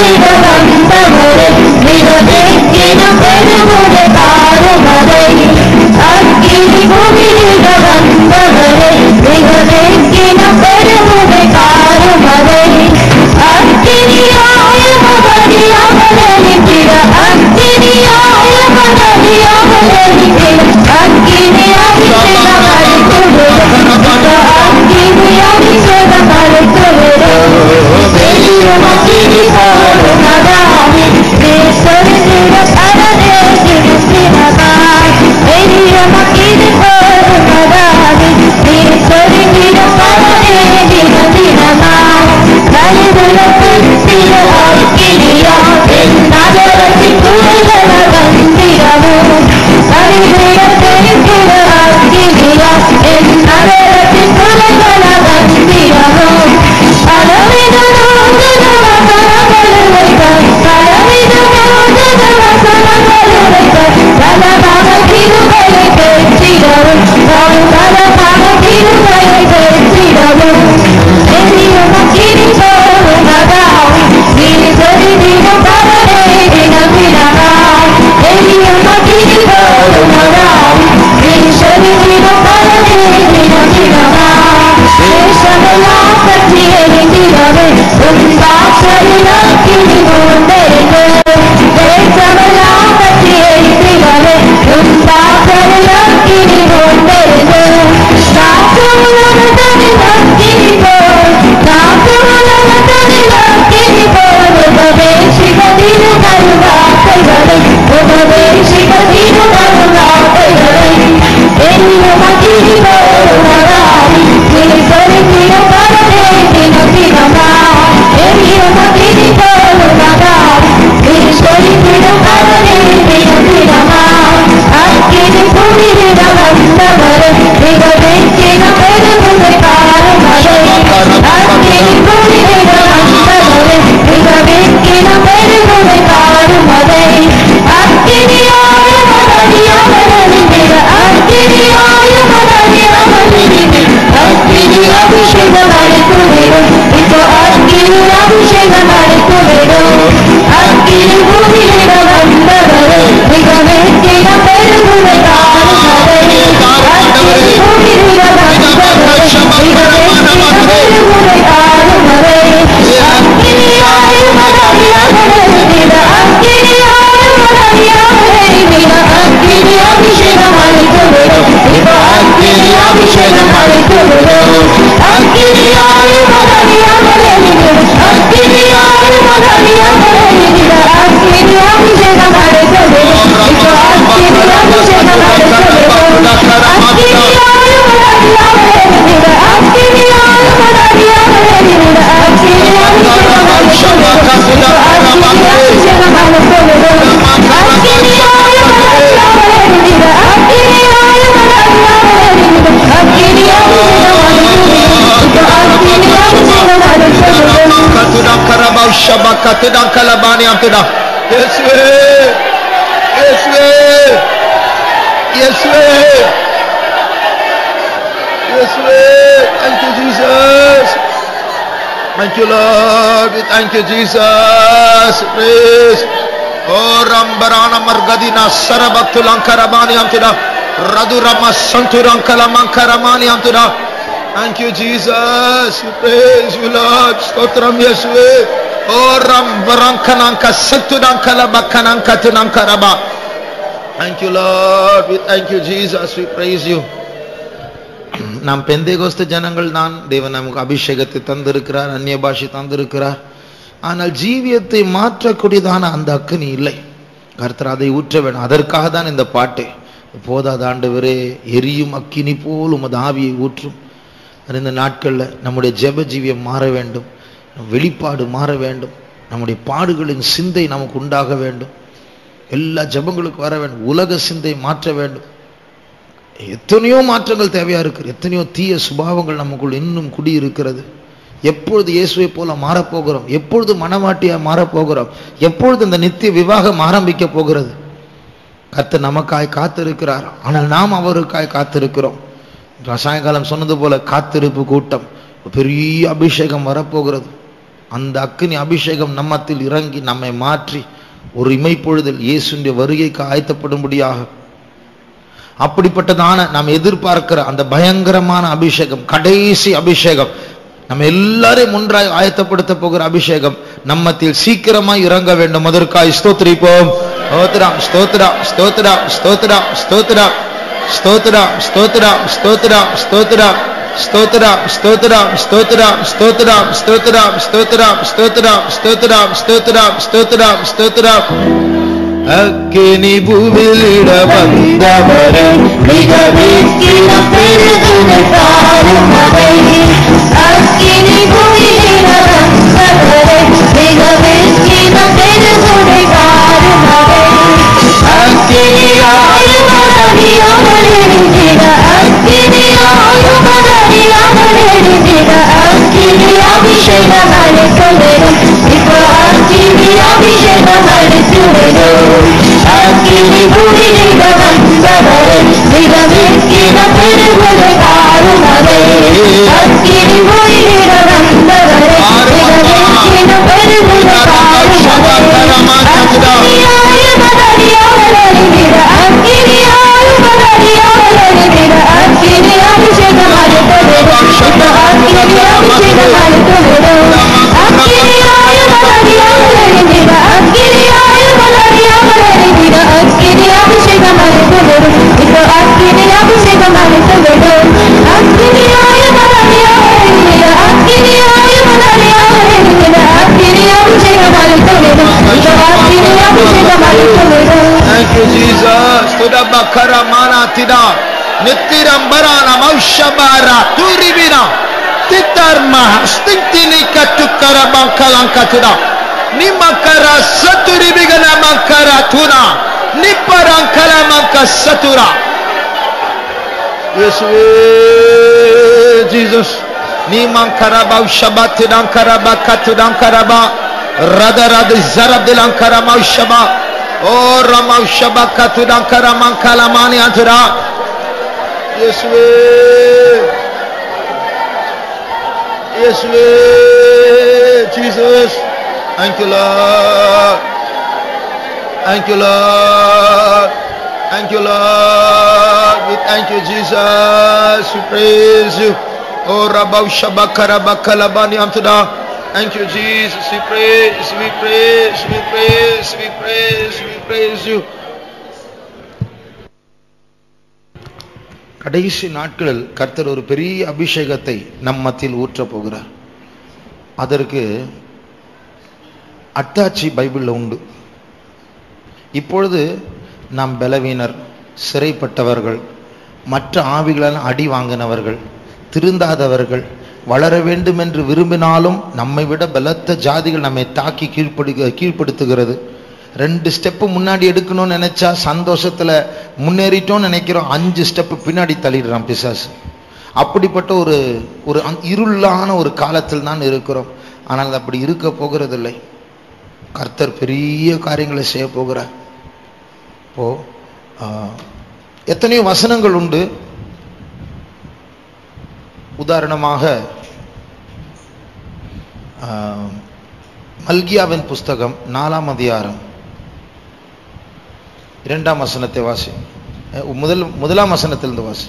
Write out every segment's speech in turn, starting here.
குளிர வந்தவரே மிக வெக்கினம் பெருமுறை தாருமறை அக்கினி குளிர வந்தவரே மிக வெக்கினம் பெருமுறை தாருமறை அக்கினியாய மகனி அமரனிக்கிற அக்கினியாய மகனி அமரனிக்கிற அக்கினி அபிஷேகம் அளித்துவிடும் அக்கினி அபிஷேகம் அளித்துவிடும் பெரியும் அக்கினி போலும் அதாவி தேசரிந்திட பரதே திருத்தினமாய் பெரியும் அக்கினி போலும் அதாவி தேசரிந்திட பரதே தினம் தினமாய் கலிதுலத்தில் சில அக்கினியா என் நகரத்தின் குரல்கள வந்திரவும் கலிதுலத்தில் சில அக்கினியா என் நகரத்தின் குரல்கள வந்திரவும் பலவித நூதன வசனங்களுரைக்க பலவித நூதன வசனங்களுரைக்க பலமாக கிருபையை பெற்றிடவும் நான் பலமாக கிருபையை பெற்றிடவும் பெரியும் அக்கினி போலும் அதாவி நீ தெரிந்திடும் பலரே தினம் தினமாய் பெரியும் அக்கினி போலும் அதாவி நீ தெரிந்திடும் பலரே தினம் தினமாய் தேசமெல்லாம் பற்றி எரிந்திடவே உன் வாசலில் அக்கினி மூண்டெழுந்து தேசமெல்லாம் பற்றி எரிந்திடவே உன் வாசலில் அக்கினி மூண்டெழுந்து காற்று உலகத்தனில் அக்கினி போல் காற்று உலகத்தனில் அக்கினி போல் உபதேசிகதிரு கருவாக்கைகளை உபதேசிகதிரு கருவாக்கைகளை எரியும் அக்கினி போல் உணராதி நீ சொல்லிடும் பரதே தினம் தினமா எரியும் அக்கினி போல் உணராதி நீ சொல்லிடும் பரதே தினம் தினமா அக்கினி குளிரிட வந்தவர் மிக வெற்றின பெருமுறை பாருமலை அக்கினி குளிரிட வந்தவர் மிக வெற்றின பெருமுறை பாருமலை அக்கினியாய மகனி அமரனிந்திர அக்கினியாய மகனி அமரனிந்திர அக்கினி அபிஷேகம் அளித்துவிடும் இப்போ அக்கினி அபிஷேகம் அளித்துவிடும் அக்கினி குளிரிட வந்தவர் மிக வெற்றின பெருமுறை பாருமலை அக்கினி குளிரிட வந்தவர் மிக வெற்றின பெருமுறை பாருமலை அக்கினியாய மகனி அமரனிந்திர அக்கினியாய மகனி அமரனிந்திர அக்கினி அபிஷேகம் அளித்துவிடும் இப்போ அக்கினி அபிஷேகம் அளித்துவிடும் அக்கினியாய மகனி அமரனிந்திர அக்கினியாய மகனி அமரனிந்திர அக்கினி அபிஷேகம் அளித்துவிடும் இப்போ அக்கினி அபிஷேகம் அளித்துவிடும் அக்கினியாய மகனி அமரனிந்திர அக்கினியாய மகனி அமரனிந்திர அக்கினி அபிஷேகம் Katuda karabau shabaka tuda kalabani amtuda. Yeswe. Yeswe. Yeswe. Yeswe. Thank you Jesus. Thank you Lord. We thank you Jesus. Praise. Oh Rambarana Margadina Sarabaktulankarabani amtuda. Radurama Santurankalamankaramanி amtuda. Thank you, Jesus. We praise you, Lord. Stotram Yesue. Oh, Ram Barankananka Satudankala Bakananka Tunankaraba. Thank you, Lord. We thank you, Jesus. We praise you. நாம் பெந்தேகோஸ்த ஜனங்கள் தான் தேவன் நமக்கு அபிஷேகத்தை தந்திருக்கிறார் அந்நிய பாஷை தந்திருக்கிறார் ஆனால் ஜீவியத்தை மாற்றக்கூடியதான அந்த அக்கினி இல்லை கர்த்தர் அதை ஊற்ற வேண்டும் அதற்காக தான் இந்த பாட்டு போதாத ஆண்டவரே எரியும் அக்கினி போல் உமது ஆவியை ஊற்றும் அது இந்த நாட்களில் நம்முடைய ஜெப ஜீவியம் மாற வேண்டும் நம் வெளிப்பாடு மாற வேண்டும் நம்முடைய பாடுகளின் சிந்தை நமக்கு உண்டாக வேண்டும் எல்லா ஜெபங்களுக்கு வர வேண்டும் உலக சிந்தை மாற்ற வேண்டும் எத்தனையோ மாற்றங்கள் தேவையா இருக்கு எத்தனையோ தீய சுபாவங்கள் நமக்குள் இன்னும் குடியிருக்கிறது எப்பொழுது இயேசுவை போல மாறப்போகிறோம் எப்பொழுது மனவாட்டியா மாறப்போகிறோம் எப்பொழுது இந்த நித்திய விவாகம் ஆரம்பிக்க போகிறது கர்த்தர் நமக்காய் காத்திருக்கிறார் ஆனால் நாம் அவருக்காய் காத்திருக்கிறோம் சாயங்காலம் சொன்னது போல காத்திருப்பு கூட்டம் பெரிய அபிஷேகம் வரப்போகிறது அந்த அக்கினி அபிஷேகம் நம்மத்தில் இறங்கி நம்மை மாற்றி ஒரு இமைப்பொழுதில் இயேசுடைய வருகைக்கு ஆயத்தப்படும்படியாக அப்படிப்பட்டதான நாம் எதிர்பார்க்கிற அந்த பயங்கரமான அபிஷேகம் கடைசி அபிஷேகம் நம்ம எல்லாரையும் ஒன்றாய் ஆயத்தப்படுத்த போகிற அபிஷேகம் நம்மத்தில் சீக்கிரமாய் இறங்க வேண்டும் அதற்காய் ஸ்தோத்திரிப்போம் ஸ்தோத்ரா ஸ்தோத்ரா ஸ்தோத்ரா ஸ்தோத்ரா ஸ்தோத்ரா ஸ்தோத்ரா ஸ்தோத்ரா ஸ்தோத்ரா ஸ்தோத்ரா ஸ்தோத்ரா ஸ்தோத்ரா ஸ்தோத்ரா ஸ்தோத்ரா ஸ்தோத்ரா ஸ்தோத்ரா ஸ்தோத்ரா ஸ்தோத்ரா ஸ்தோத்ரா ஸ்தோத்ரா அக்கினி பூவிலிட வந்தவரே மிக வீழ்ச்சினம் பெருகுது பாரும் அதை அக்கினி பூயிலிட வந்தவரே மிக வீழ்ச்சினம் பெருகுது பாரும் அதை அக்கினியாயும் அறியாமல் எரிந்திட அக்கினியாயும் அறியாமல் எரிந்திட அக்கினி அபிஷேகம் அழைக்க வேண்டும் இப்போ அக்கினி அபிஷேகம் அழைத்து வேண்டும் அக்கினி பூயிலிட வந்தவரே மிக வீழ்ச்சினம் பெருகுது பாரும் அதை அக்கினி பூயிலிட வந்தவரே மிக வீழ்ச்சினம் பெருகுது பாரும் அதை Thank you, Jesus. Tudabakara manatida. Nittirambarana maushabara turibina. Titarma stintinika tukara bankalankatuda. Nimakara saturibigana mankara tuna. Niparankala manka satura. Yesuwe Jesus. Nimankara baushabatidan karaba katudan karaba. Radara de zarabdilan karama ushaba. Oh Rama ushaba katudan karaman kalamani antura. Yesuwe. Yesuwe. Jesus. Thank you Lord. Thank you Lord. Thank you Lord. We thank you Jesus. We praise you. Oh Rabba ushaba karaba kalabani antura. Thank you, Jesus. We praise, we praise, we praise, we praise, we praise you. கடைசி நாட்களில் கர்த்தர் ஒரு பெரிய அபிஷேகத்தை நம் மத்தியில் ஊற்றப் போகிறார் அதற்கு அத்தாட்சி பைபிளில் உண்டு இப்பொழுது நாம் பலவீனர் சிறைப்பட்டவர்கள் மற்ற ஆவிகளால் அடி வாங்கினவர்கள் திருந்தாதவர்கள் வளர வேண்டும் என்று விரும்பினாலும் நம்மை விட பலத்த ஜாதிகள் நம்மை தாக்கி கீழ்ப்படு கீழ்ப்படுத்துகிறது ரெண்டு ஸ்டெப்பு முன்னாடி எடுக்கணும்னு நினைச்சா சந்தோஷத்துல முன்னேறிட்டோம்னு நினைக்கிறோம் அஞ்சு ஸ்டெப்பு பின்னாடி தள்ளிடுறான் பிசாசு அப்படிப்பட்ட ஒரு ஒரு அந்த இருளான ஒரு காலத்தில் தான் இருக்கிறோம் ஆனால் அது அப்படி இருக்க போகிறதில்லை கர்த்தர் பெரிய காரியங்களை செய்ய போகிறார் இப்போ ஆஹ், எத்தனையோ வசனங்கள் உண்டு உதாரணமாக ஆஹ், மல்கியாவின் புஸ்தகம் நாலாம் அதிகாரம் இரண்டாம் வசனத்தை வாசி அஹ், முதல் முதலாம் வசனத்திலிருந்து வாசி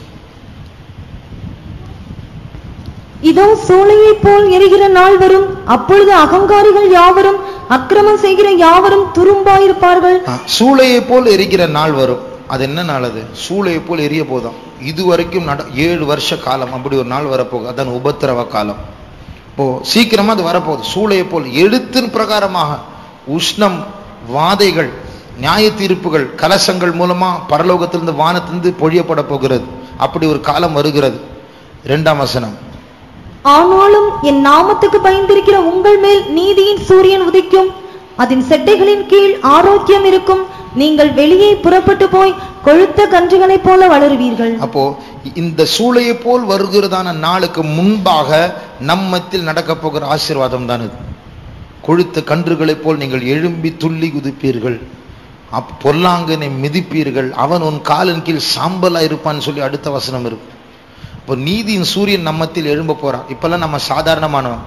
இதோ சூளையைப் போல் எரிகிற நாள் வரும் அப்பொழுது அகங்காரிகள் யாவரும் அக்கிரமம் செய்கிற யாவரும் துரும்பாயிருப்பார்கள் ஆ, சூளையை போல் எரிக்கிற நாள் வரும் அது என்ன நாள் அது சூளையை போல் எரிய போதும் இது வரைக்கும் நட ஏழு வருஷ காலம் அப்படி ஒரு நாள் வரப்போகுது அதான் உபத்திரவ காலம் இப்போ சீக்கிரமா அது வரப்போகுது சூளையை போல் எழுத்தின் பிரகாரமாக உஷ்ணம் வாதைகள் நியாய தீர்ப்புகள் கலசங்கள் மூலமா பரலோகத்திலிருந்து வானத்திலிருந்து பொழியப்பட போகிறது அப்படி ஒரு காலம் வருகிறது இரண்டாம் வசனம் ஆனாலும் என் நாமத்துக்கு பயந்திருக்கிற உங்கள் மேல் நீதியின் சூரியன் உதிக்கும் அதன் செட்டைகளின் கீழ் ஆரோக்கியம் இருக்கும் நீங்கள் வெளியே புறப்பட்டு போய் கொழுத்த கன்றுகளைப் போல வளருவீர்கள் அப்போ இந்த சூளையை போல் வருகிறதான நாளுக்கு முன்பாக நம்மத்தில் நடக்க போகிற ஆசீர்வாதம் தான் இது கொழுத்த கன்றுகளைப் போல் நீங்கள் எழும்பி துள்ளி குதிப்பீர்கள் அப் பொல்லாங்கனை மிதிப்பீர்கள் அவன் உன் காலின் கீழ் சாம்பலா இருப்பான்னு சொல்லி அடுத்த வசனம் இருக்கு இப்போ நீதியின் சூரியன் நம்மத்தில் எழும்ப போறான் இப்பெல்லாம் நம்ம சாதாரணமானவன்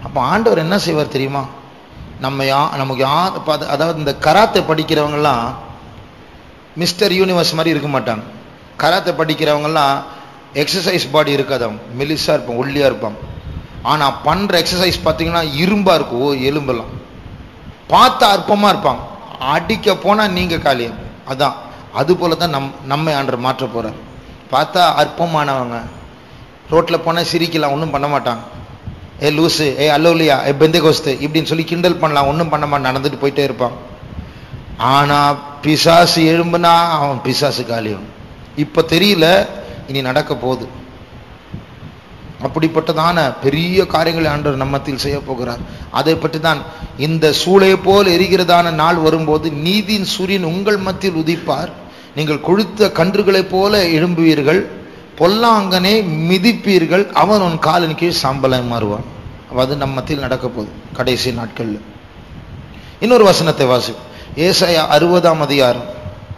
அப்போ ஆண்டவர் என்ன செய்வார் தெரியுமா நம்ம யா நமக்கு யார் இப்ப அது- அதாவது இந்த கராத்தை படிக்கிறவங்கலாம் மிஸ்டர் யூனிவர்ஸ் மாதிரி இருக்க மாட்டாங்க கராத்தை படிக்கிறவங்கலாம் எக்ஸசைஸ் பாடி இருக்காது அவங்க மெலிசா இருப்பாங்க ஒல்லியா இருப்பாங்க ஆனா பண்ற எக்ஸசைஸ் பார்த்தீங்கன்னா இரும்பா இருக்கும் ஓ எலும்பெல்லாம் பார்த்தா அற்பமா இருப்பாங்க அடிக்க போனா நீங்க காலி அதான் அது போல தான் நம் நம்மை ஆண்டர் மாற்ற போறார் பார்த்தா அற்பமானவங்க ரோட்ல போனா சிரிக்கலாம் ஒன்றும் பண்ண மாட்டாங்க ஏ லூசு ஏ அல்லோலியா ஏ பெந்த கோஸ்து இப்படின்னு சொல்லி கிண்டல் பண்ணலாம் ஒன்றும் பண்ண மாட்டான் நடந்துட்டு போயிட்டே இருப்பான் ஆனா பிசாசு எழும்புனா அவன் பிசாசு காலியும் இப்ப தெரியல இனி நடக்க போகுது அப்படிப்பட்டதான பெரிய காரியங்களை ஆண்டவர் நம்மத்தில் செய்ய போகிறார் அதை பற்றி தான் இந்த சூளை போல் எரிகிறதான நாள் வரும்போது நீதியின் சூரியன் உங்கள் மத்தியில் உதிப்பார் நீங்கள் கொழுத்த கன்றுகளைப் போல எழும்புவீர்கள் பொல்லாங்கனை மிதிப்பீர்கள் அவன் உன் காலின் கீழ் சாம்பலாய் மாறுவான் அப்ப அது நம்ம மத்தியில் நடக்க போகுது கடைசி நாட்கள்ல இன்னொரு வசனத்தை வாசி ஏசாயா அறுபதாம் அதிகாரம்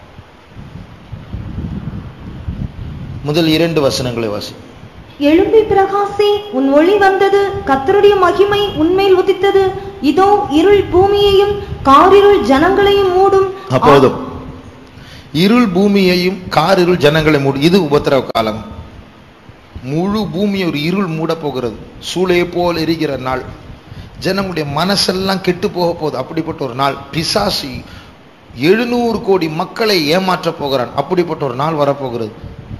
முதல் இரண்டு வசனங்களை வாசி எழும்பி பிரகாசி உன் ஒளி வந்தது கர்த்தருடைய மகிமை உன்மேல் உதித்தது இதோ இருள் பூமியையும் காரிருள் ஜனங்களையும் மூடும் அப்போதும் இருள் பூமியையும் காரிருள் ஜனங்களை மூடி இது உபத்திரவ காலம் முழு பூமியை ஒரு இருள் மூட போகிறது சூளையை போல் எரிகிற நாள் ஜனங்களுடைய மனசெல்லாம் கெட்டு போக போகுது அப்படிப்பட்ட ஒரு நாள் பிசாசி எழுநூறு கோடி மக்களை ஏமாற்ற போகிறான் அப்படிப்பட்ட ஒரு நாள் வரப்போகிறது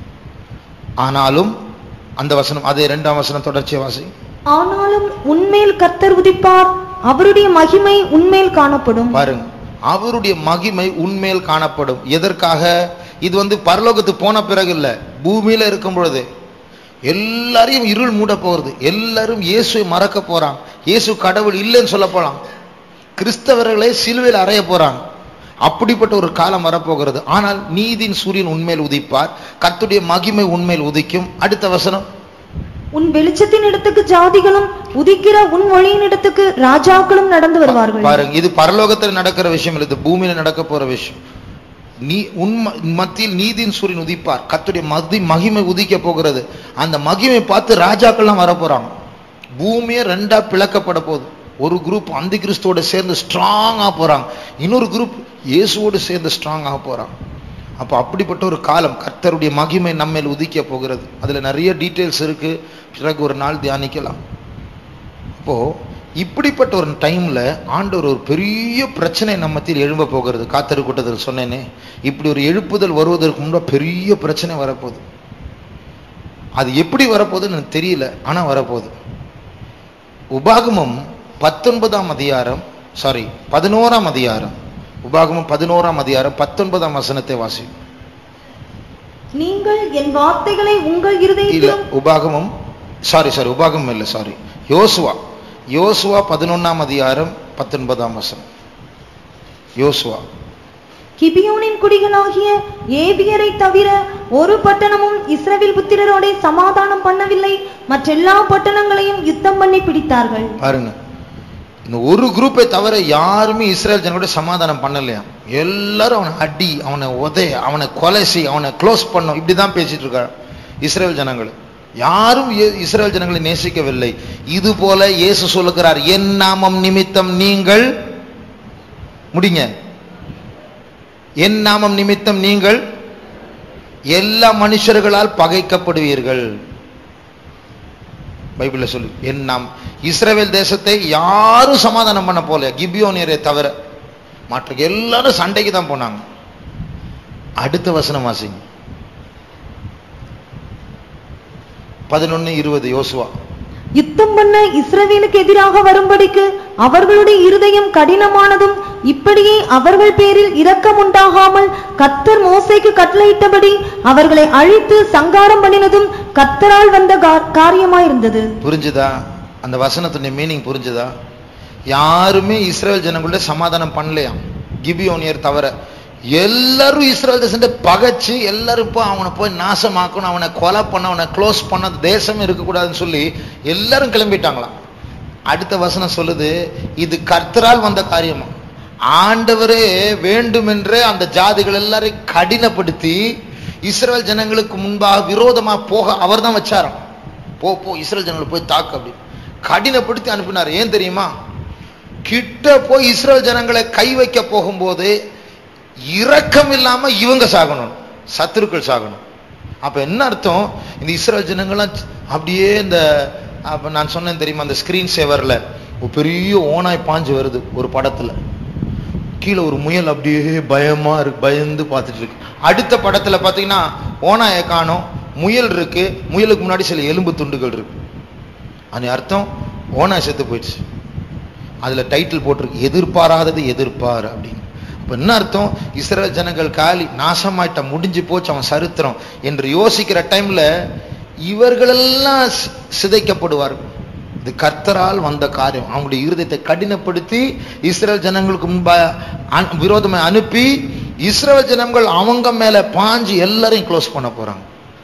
ஆனாலும் அந்த வசனம் அதே இரண்டாம் வசனம் தொடர்ச்சியை வாசி ஆனாலும் உன்மேல் கர்த்தர் உதிப்பார் அவருடைய மகிமை உன்மேல் காணப்படும் பாருங்க அவருடைய மகிமை உண்மையில் காணப்படும் எதற்காக இது வந்து பரலோகத்துக்கு போன பிறகு இல்ல பூமியில இருக்கும் பொழுது எல்லாரையும் இருள் மூட போகிறது எல்லாரும் இயேசுவை மறக்க போறாங்க இயேசு கடவுள் இல்லைன்னு சொல்ல போலாம் கிறிஸ்தவர்களை சிலுவையில் அறைய போறாங்க அப்படிப்பட்ட ஒரு காலம் வரப்போகிறது ஆனால் நீதியின் சூரியன் உண்மையில் உதிப்பார் கர்த்தருடைய மகிமை உண்மையில் உதிக்கும் அடுத்த வசனம் உன் வெளிச்சத்தின் இடத்துக்கு ஜாதிகளும் உதிக்கிற உன் ஒளியின் இடத்துக்கு ராஜாக்களும் நடந்து வருவார்கள் பாருங்க இது பரலோகத்தில் நடக்கிற விஷயம் இல்லை இது பூமியில நடக்க போற விஷயம் நீ உன் ம- மத்தியில் நீதியின் சூரியன் உதிப்பார் கர்த்தருடைய மதி மகிமை உதிக்க போகிறது அந்த மகிமை பார்த்து ராஜாக்கள்லாம் வர போறாங்க பூமியே ரெண்டா பிளக்கப்பட போகுது ஒரு குரூப் அந்த கிறிஸ்துவோட சேர்ந்து ஸ்ட்ராங்கா போறாங்க இன்னொரு குரூப் இயேசுவோடு சேர்ந்து ஸ்ட்ராங்காக போறாங்க அப்போ அப்படிப்பட்ட ஒரு காலம் கர்த்தருடைய மகிமை நம்மேல் உதிக்க போகிறது அதுல நிறைய டீட்டெயில்ஸ் இருக்கு பிறகு ஒரு நாள் தியானிக்கலாம் அப்போ இப்படிப்பட்ட ஒரு டைம்ல ஆண்டவர் ஒரு பெரிய பிரச்சனை நம்ம மத்தியில் எழும்ப போகிறது காத்தரு கூட்டத்தில் சொன்னேனே இப்படி ஒரு எழுப்புதல் வருவதற்கு முன்னாடி பெரிய பிரச்சனை வரப்போகுது அது எப்படி வரப்போகுதுன்னு எனக்கு தெரியல ஆனா வரப்போகுது உபாகமம் பத்தொன்பதாம் அதிகாரம் சாரி பதினோராம் அதிகாரம் உபாகமம் பதினோராம் அதிகாரம் பத்தொன்பதாம் வசனத்தை வாசி நீங்கள் என் வார்த்தைகளை உங்கள் இல்ல இருதயத்திலும் உபாகமம் சாரி சாரி உபாகமம் இல்ல சாரி யோசுவா யோசுவா பதினொன்னாம் அதிகாரம் பத்தொன்பதாம் வசனம் யோசுவா கிபியோனின் குடிகளாகிய ஏபியரை தவிர ஒரு பட்டணமும் இஸ்ரவேல் புத்திரரோட சமாதானம் பண்ணவில்லை மற்றெல்லா பட்டணங்களையும் யுத்தம் பண்ணி பிடித்தார்கள் பாருங்க இந்த ஒரு குரூப்பை தவிர யாருமே இஸ்ரேல் ஜனங்களோட சமாதானம் பண்ணலையா எல்லாரும் அவனை அடி அவனை உதைய அவனை கொலை செய் அவனை க்ளோஸ் பண்ணும் இப்படிதான் பேசிட்டு இருக்காங்க இஸ்ரேல் ஜனங்கள் யாரும் இயே- இஸ்ரேல் ஜனங்களை நேசிக்கவில்லை இது போல இயேசு சொல்லுகிறார் என் நாமம் நிமித்தம் நீங்கள் முடிங்க என் நாமம் நிமித்தம் நீங்கள் எல்லா மனுஷர்களால் பகைக்கப்படுவீர்கள் பைபிள்ல சொல்லு என் நாம் இஸ்ரவேல் தேசத்தை யாரும் சமாதானம் பண்ண போல கிபியோனியரை தவிர மற்ற எல்லாரும் சண்டைக்கு தான் போனாங்க அடுத்த வசனம் வாசிங்க பதினொன்னு இருபது யோசுவா யுத்தம் பண்ண இஸ்ரவேலுக்கு எதிராக வரும்படிக்கு அவர்களுடைய இருதயம் கடினமானதும் இப்படியே அவர்கள் பேரில் இரக்கம் உண்டாகாமல் கத்தர் மோசேக்கு கட்டளையிட்டபடி அவர்களை அழித்து சங்காரம் பண்ணினதும் கத்தரால் வந்த கா- காரியமாயிருந்தது புரிஞ்சுதா அந்த வசனத்துடைய மீனிங் புரிஞ்சுதா யாருமே இஸ்ரேல் ஜனங்களோட சமாதானம் பண்ணலையாம் கிபியோனியர் தவிர எல்லாரும் இஸ்ரேல் தேசத்தை பகைச்சு எல்லாரும் போய் அவனை போய் நாசமாக்கணும் அவனை கொலை பண்ண அவனை க்ளோஸ் பண்ண அந்த தேசம் இருக்கக்கூடாதுன்னு சொல்லி எல்லாரும் கிளம்பிட்டாங்களாம் அடுத்த வசனம் சொல்லுது இது கர்த்தரால் வந்த காரியமா ஆண்டவரே வேண்டுமென்றே அந்த ஜாதிகள் எல்லாரையும் கடினப்படுத்தி இஸ்ரேல் ஜனங்களுக்கு முன்பாக விரோதமா போக அவர்தான் வச்சாராம் போ போ இஸ்ரேல் ஜனங்களை போய் தாக்கு அப்படி கடினப்படுத்தி அனுப்பினார் ஏன் தெரியுமா கிட்ட போய் இஸ்ரேல் ஜனங்களை கை வைக்க போகும்போது இரக்கம் இல்லாம இவங்க சாகணும் சத்துருக்கள் சாகணும் அப்ப என்ன அர்த்தம் இந்த இஸ்ரேல் ஜனங்கள்லாம் அப்படியே இந்த அப்ப நான் சொன்னேன் தெரியுமா அந்த ஸ்கிரீன் சேவர்ல ஒரு பெரிய ஓனாய் பாஞ்சு வருது ஒரு படத்துல கீழே ஒரு முயல் அப்படியே பயமா இருக்கு பயந்து பார்த்துட்டு இருக்கு அடுத்த படத்துல பாத்தீங்கன்னா ஓனாயை காணோம் முயல் இருக்கு முயலுக்கு முன்னாடி சில எலும்பு துண்டுகள் இருக்கு அது அர்த்தம் ஓனாய் செத்து போயிடுச்சு அதுல டைட்டில் போட்டிருக்கு எதிர்பாராதது எதிர்பார் அப்படின்னு அப்ப என்ன அர்த்தம் இஸ்ரேல் ஜனங்கள் காலி நாசமாயிட்ட முடிஞ்சு போச்சு அவன் சரித்திரம் என்று யோசிக்கிற டைம்ல இவர்களெல்லாம் சி- சிதைக்கப்படுவார்கள் இது கர்த்தரால் வந்த காரியம் அவங்களுடைய இருதயத்தை கடினப்படுத்தி இஸ்ரேல் ஜனங்களுக்கு முன்பா அனு- விரோதமா அனுப்பி இஸ்ரேல் ஜனங்கள் அவங்க மேல பாஞ்சு எல்லாரையும் க்ளோஸ் பண்ண போறாங்க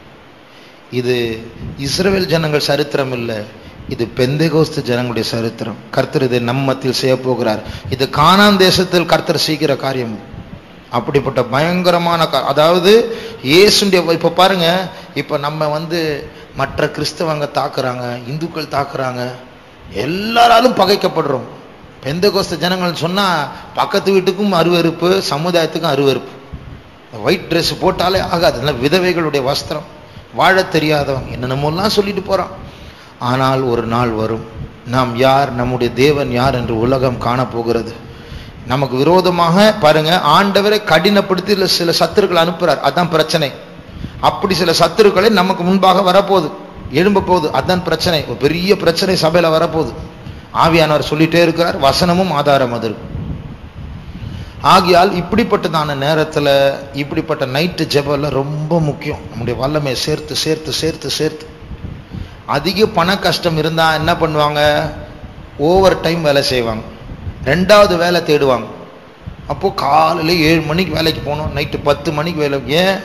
இது இஸ்ரவேல் ஜனங்கள் சரித்திரம் இல்லை இது பெந்தேகோஸ்து ஜனங்களுடைய சரித்திரம் கர்த்தர் இதை நம்ம மத்தியில் செய்ய போகிறார் இது கானான் தேசத்தில் கர்த்தர் செய்கிற காரியம் இது. அப்படிப்பட்ட பயங்கரமான கா- அதாவது இயேசுடைய இப்ப பாருங்க இப்ப நம்ம வந்து மற்ற கிறிஸ்தவங்க தாக்குறாங்க இந்துக்கள் தாக்குறாங்க எல்லாராலும் பகைக்கப்படுறோம் பெந்தகோஸ்த ஜனங்கள் சொன்னா பக்கத்து வீட்டுக்கும் அருவருப்பு சமுதாயத்துக்கும் அருவருப்பு ஒயிட் Dress போட்டாலே ஆகாது இல்லை விதவைகளுடைய வஸ்திரம் வாழத் தெரியாதவங்க என்னென்னமோலாம் சொல்லிட்டு போறான் ஆனால் ஒரு நாள் வரும் நாம் யார் நம்முடைய தேவன் யார் என்று உலகம் காணப்போகிறது நமக்கு விரோதமாக பாருங்க ஆண்டவரை கடினப்படுத்தி இல்ல சில சத்துருக்கள் அனுப்புறார் அதான் பிரச்சனை அப்படி சில சத்துருக்களை நமக்கு முன்பாக வரப்போகுது எழும்ப போகுது அதான் பிரச்சனை ஒரு பெரிய பிரச்சனை சபையில வரப்போகுது ஆவியானவர் சொல்லிட்டே இருக்கிறார் வசனமும் ஆதாரம் அது இருக்கு ஆகையால் இப்படிப்பட்டதான நேரத்துல இப்படிப்பட்ட நைட்டு ஜெபம்ல ரொம்ப முக்கியம் நம்முடைய வல்லமையை சேர்த்து சேர்த்து சேர்த்து சேர்த்து அதிக பண கஷ்டம் இருந்தா என்ன பண்ணுவாங்க ஓவர் டைம் வேலை செய்வாங்க ரெண்டாவது வேலை தேடுவாங்க அப்போ காலையில ஏழு மணிக்கு வேலைக்கு போகணும் நைட்டு பத்து மணிக்கு வேலை ஏன்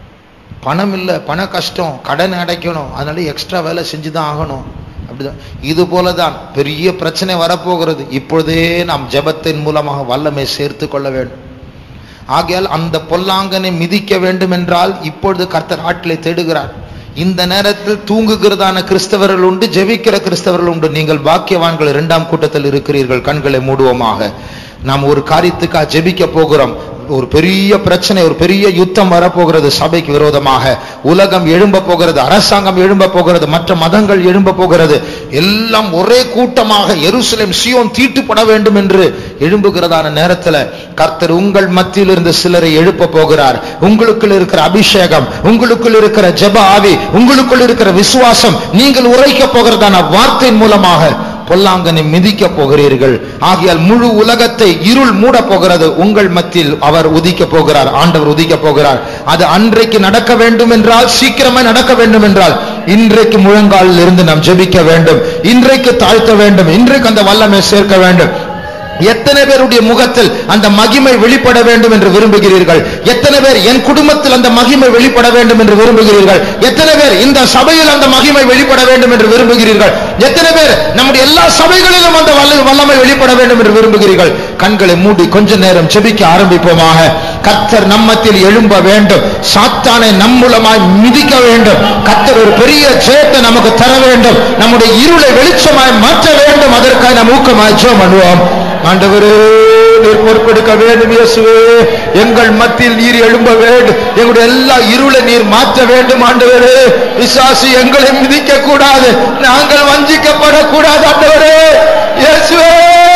பணம் இல்லை பண கஷ்டம் கடன் அடைக்கணும் அதனால எக்ஸ்ட்ரா வேலை செஞ்சு தான் ஆகணும் அப்படிதான் இது போல தான் பெரிய பிரச்சனை வரப்போகிறது இப்பொழுதே நாம் ஜெபத்தின் மூலமாக வல்லமை சேர்த்து கொள்ள வேண்டும் ஆகையால் அந்த பொல்லாங்கனை மிதிக்க வேண்டும் என்றால் இப்பொழுது கர்த்தர் ஆட்களை தேடுகிறார் இந்த நேரத்தில் தூங்குகிறதான கிறிஸ்தவர்கள் உண்டு ஜெபிக்கிற கிறிஸ்தவர்கள் உண்டு நீங்கள் பாக்கியவான்கள் இரண்டாம் கூட்டத்தில் இருக்கிறீர்கள் கண்களை மூடுவோமாக நாம் ஒரு காரியத்துக்காக ஜெபிக்க போகிறோம் ஒரு பெரிய பிரச்சனை ஒரு பெரிய யுத்தம் வரப்போகிறது சபைக்கு விரோதமாக உலகம் எழும்ப போகிறது அரசாங்கம் எழும்ப போகிறது மற்ற மதங்கள் எழும்ப போகிறது எல்லாம் ஒரே கூட்டமாக எருசலேம் சியோன் தீட்டுப்பட வேண்டும் என்று எழும்புகிறதான நேரத்துல கர்த்தர் உங்கள் மத்தியில் இருந்து சிலரை எழுப்ப போகிறார் உங்களுக்குள் இருக்கிற அபிஷேகம் உங்களுக்குள் இருக்கிற ஜெப ஆவி உங்களுக்குள் இருக்கிற விசுவாசம் நீங்கள் உரைக்க போகிறதான வார்த்தையின் மூலமாக பொல்லாங்கனை மிதிக்க போகிறீர்கள் ஆகையால் முழு உலகத்தை இருள் மூட போகிறது உங்கள் மத்தியில் அவர் உதிக்க போகிறார் ஆண்டவர் உதிக்க போகிறார் அது அன்றைக்கு நடக்க வேண்டும் என்றால் சீக்கிரமே நடக்க வேண்டும் என்றால் இன்றைக்கு முழங்காலில் இருந்து நாம் ஜெபிக்க வேண்டும் இன்றைக்கு தாழ்த்த வேண்டும் இன்றைக்கு அந்த வல்லமை சேர்க்க வேண்டும் எத்தனை பேருடைய முகத்தில் அந்த மகிமை வெளிப்பட வேண்டும் என்று விரும்புகிறீர்கள் எத்தனை பேர் என் குடும்பத்தில் அந்த மகிமை வெளிப்பட வேண்டும் என்று விரும்புகிறீர்கள் எத்தனை பேர் இந்த சபையில் அந்த மகிமை வெளிப்பட வேண்டும் என்று விரும்புகிறீர்கள் எத்தனை பேர் நம்முடைய எல்லா சபைகளிலும் அந்த வல்ல- வல்லமை வெளிப்பட வேண்டும் என்று விரும்புகிறீர்கள் கண்களை மூடி கொஞ்ச நேரம் செபிக்க ஆரம்பிப்போமாக கர்த்தர் நம்மத்தில் எழும்ப வேண்டும் சாத்தானை நம் மூலமாய் மிதிக்க வேண்டும் கர்த்தர் ஒரு பெரிய ஜெயத்தை நமக்கு தர வேண்டும் நம்முடைய இருளை வெளிச்சமாய் மாற்ற வேண்டும் அதற்காக நாம் ஊக்கமாய் ஜெபம் பண்ணுவோம் ஆண்டவரே நீர் பொறுப்பெடுக்க வேண்டும் இயேசுவே எங்கள் மத்தியில் நீர் எழும்ப வேண்டும் எங்களுடைய எல்லா இருளை நீர் மாற்ற வேண்டும் ஆண்டவரே விசாசி எங்களை மிதிக்க கூடாது நாங்கள் வஞ்சிக்கப்படக்கூடாது ஆண்டவரே இயேசுவே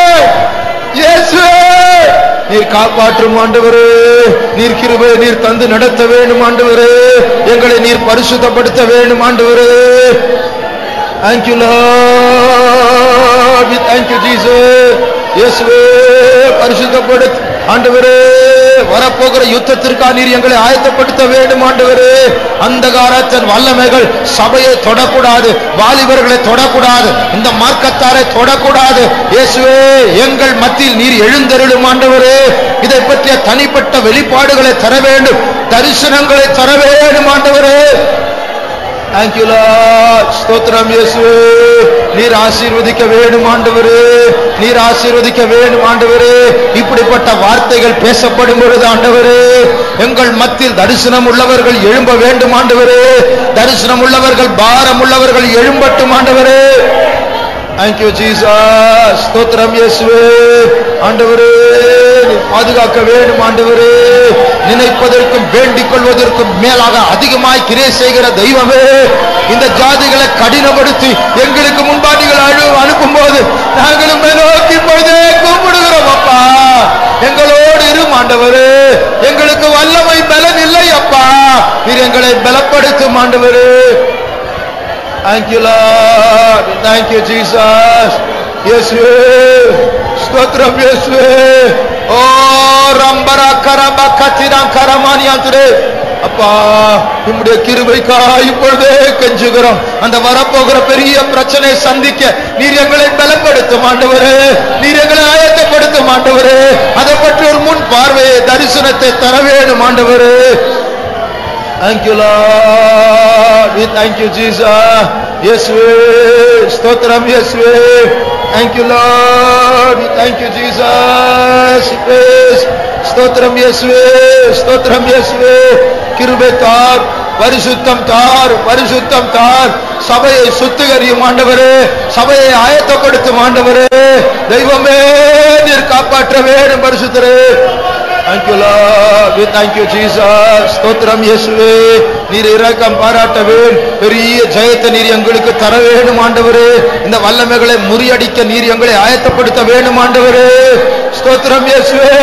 இயேசுவே நீர் காப்பாற்றும் ஆண்டவரே நீர் கிருபை நீர் தந்து நடத்த வேண்டும் ஆண்டவரே எங்களை நீர் பரிசுத்தப்படுத்த வேண்டும் ஆண்டவரே Thank you, Lord. We thank you, Jesus. இயேசுவே பரிசுத்தப்படுத்த ஆண்டவரே வரப்போகிற யுத்தத்திற்காக நீர் எங்களை ஆயத்தப்படுத்த வேண்டும் ஆண்டவரே அந்தகாரத்தின் வல்லமைகள் சபையை தொடக்கூடாது வாலிபர்களை தொடக்கூடாது இந்த மார்க்கத்தாரை தொடக்கூடாது இயேசுவே எங்கள் மத்தியில் நீர் எழுந்தருளும் ஆண்டவரே இதை பற்றிய தனிப்பட்ட வெளிப்பாடுகளை தர வேண்டும் தரிசனங்களை தர வேண்டும் ஆண்டவரே Thank you, Lord. ஸ்தோத்திரம் இயேசுவே நீர் ஆசீர்வதிக்க வேண்டும் ஆண்டவரே நீர் ஆசீர்வதிக்க வேண்டும் ஆண்டவரே இப்படிப்பட்ட வார்த்தைகள் பேசப்படும் பொழுது ஆண்டவரே எங்கள் மத்தியில் தரிசனம் உள்ளவர்கள் எழும்ப வேண்டும் ஆண்டவரே தரிசனம் உள்ளவர்கள் பாரம் உள்ளவர்கள் எழும்பட்டும் ஆண்டவரே தேங்க்யூ ஜீசஸ் ஸ்தோத்திரம் இயேசுவே ஆண்டவரே நீ பாதுகாக்க வேண்டும் ஆண்டவரே நினைப்பதற்கும் வேண்டிக் கொள்வதற்கும் மேலாக அதிகமாய் கிரே செய்கிற தெய்வமே இந்த ஜாதிகளை கடினப்படுத்தி எங்களுக்கு முன்பா நீங்கள் அழு அனுப்பும் போது நாங்களும் நோக்கி பொழுதே கூப்பிடுகிறோம் அப்பா எங்களோடு இரும் ஆண்டவரே எங்களுக்கு வல்லமை பலன் இல்லை அப்பா நீர் எங்களை பலப்படுத்தும் ஆண்டவரே Thank you, Lord. Thank you, Jesus. இயேசுவே ஸ்தோத்திரம் இயேசுவே ஓ ரம்பரா கரபா கத்திரம் கரமானியாத்துரே அப்பா உம்முடைய கிருபைக்காய் இப்பொழுதே கெஞ்சுகிறோம் அந்த வரப்போகிற பெரிய பிரச்சனை சந்திக்க நீர் எங்களை பலப்படுத்தும் ஆண்டவரே நீர் எங்களை ஆயத்தப்படுத்தும் ஆண்டவரே அதை பற்றி ஒரு முன் பார்வையை தரிசனத்தை தர வேண்டும் ஆண்டவரே Thank you, Lord. We thank you, Jesus. Yeswe. Stotram Yeswe. Thank you, Lord. We thank you, Jesus. Praise. ஸ்தோத்திரம் இயேசுவே ஸ்தோத்திரம் இயேசுவே கிருபை தார் பரிசுத்தம் தார் பரிசுத்தம் தார் சபையை சுத்திகரியும் ஆண்டவரே சபையை ஆயத்தப்படுத்தும் ஆண்டவரே தெய்வமே நீர் காப்பாற்ற வேண்டும் பரிசுத்தரே Thank you, Lord. We thank you, Jesus. ஸ்தோத்திரம் இயேசுவே நீர் இரக்கம் பாராட்ட வேண்டும் பெரிய ஜெயத்தை நீர் எங்களுக்கு தர வேண்டும் ஆண்டவரே இந்த வல்லமைகளை முறியடிக்க நீர் எங்களை ஆயத்தப்படுத்த வேண்டும் ஆண்டவரே ஸ்தோத்திரம் இயேசுவே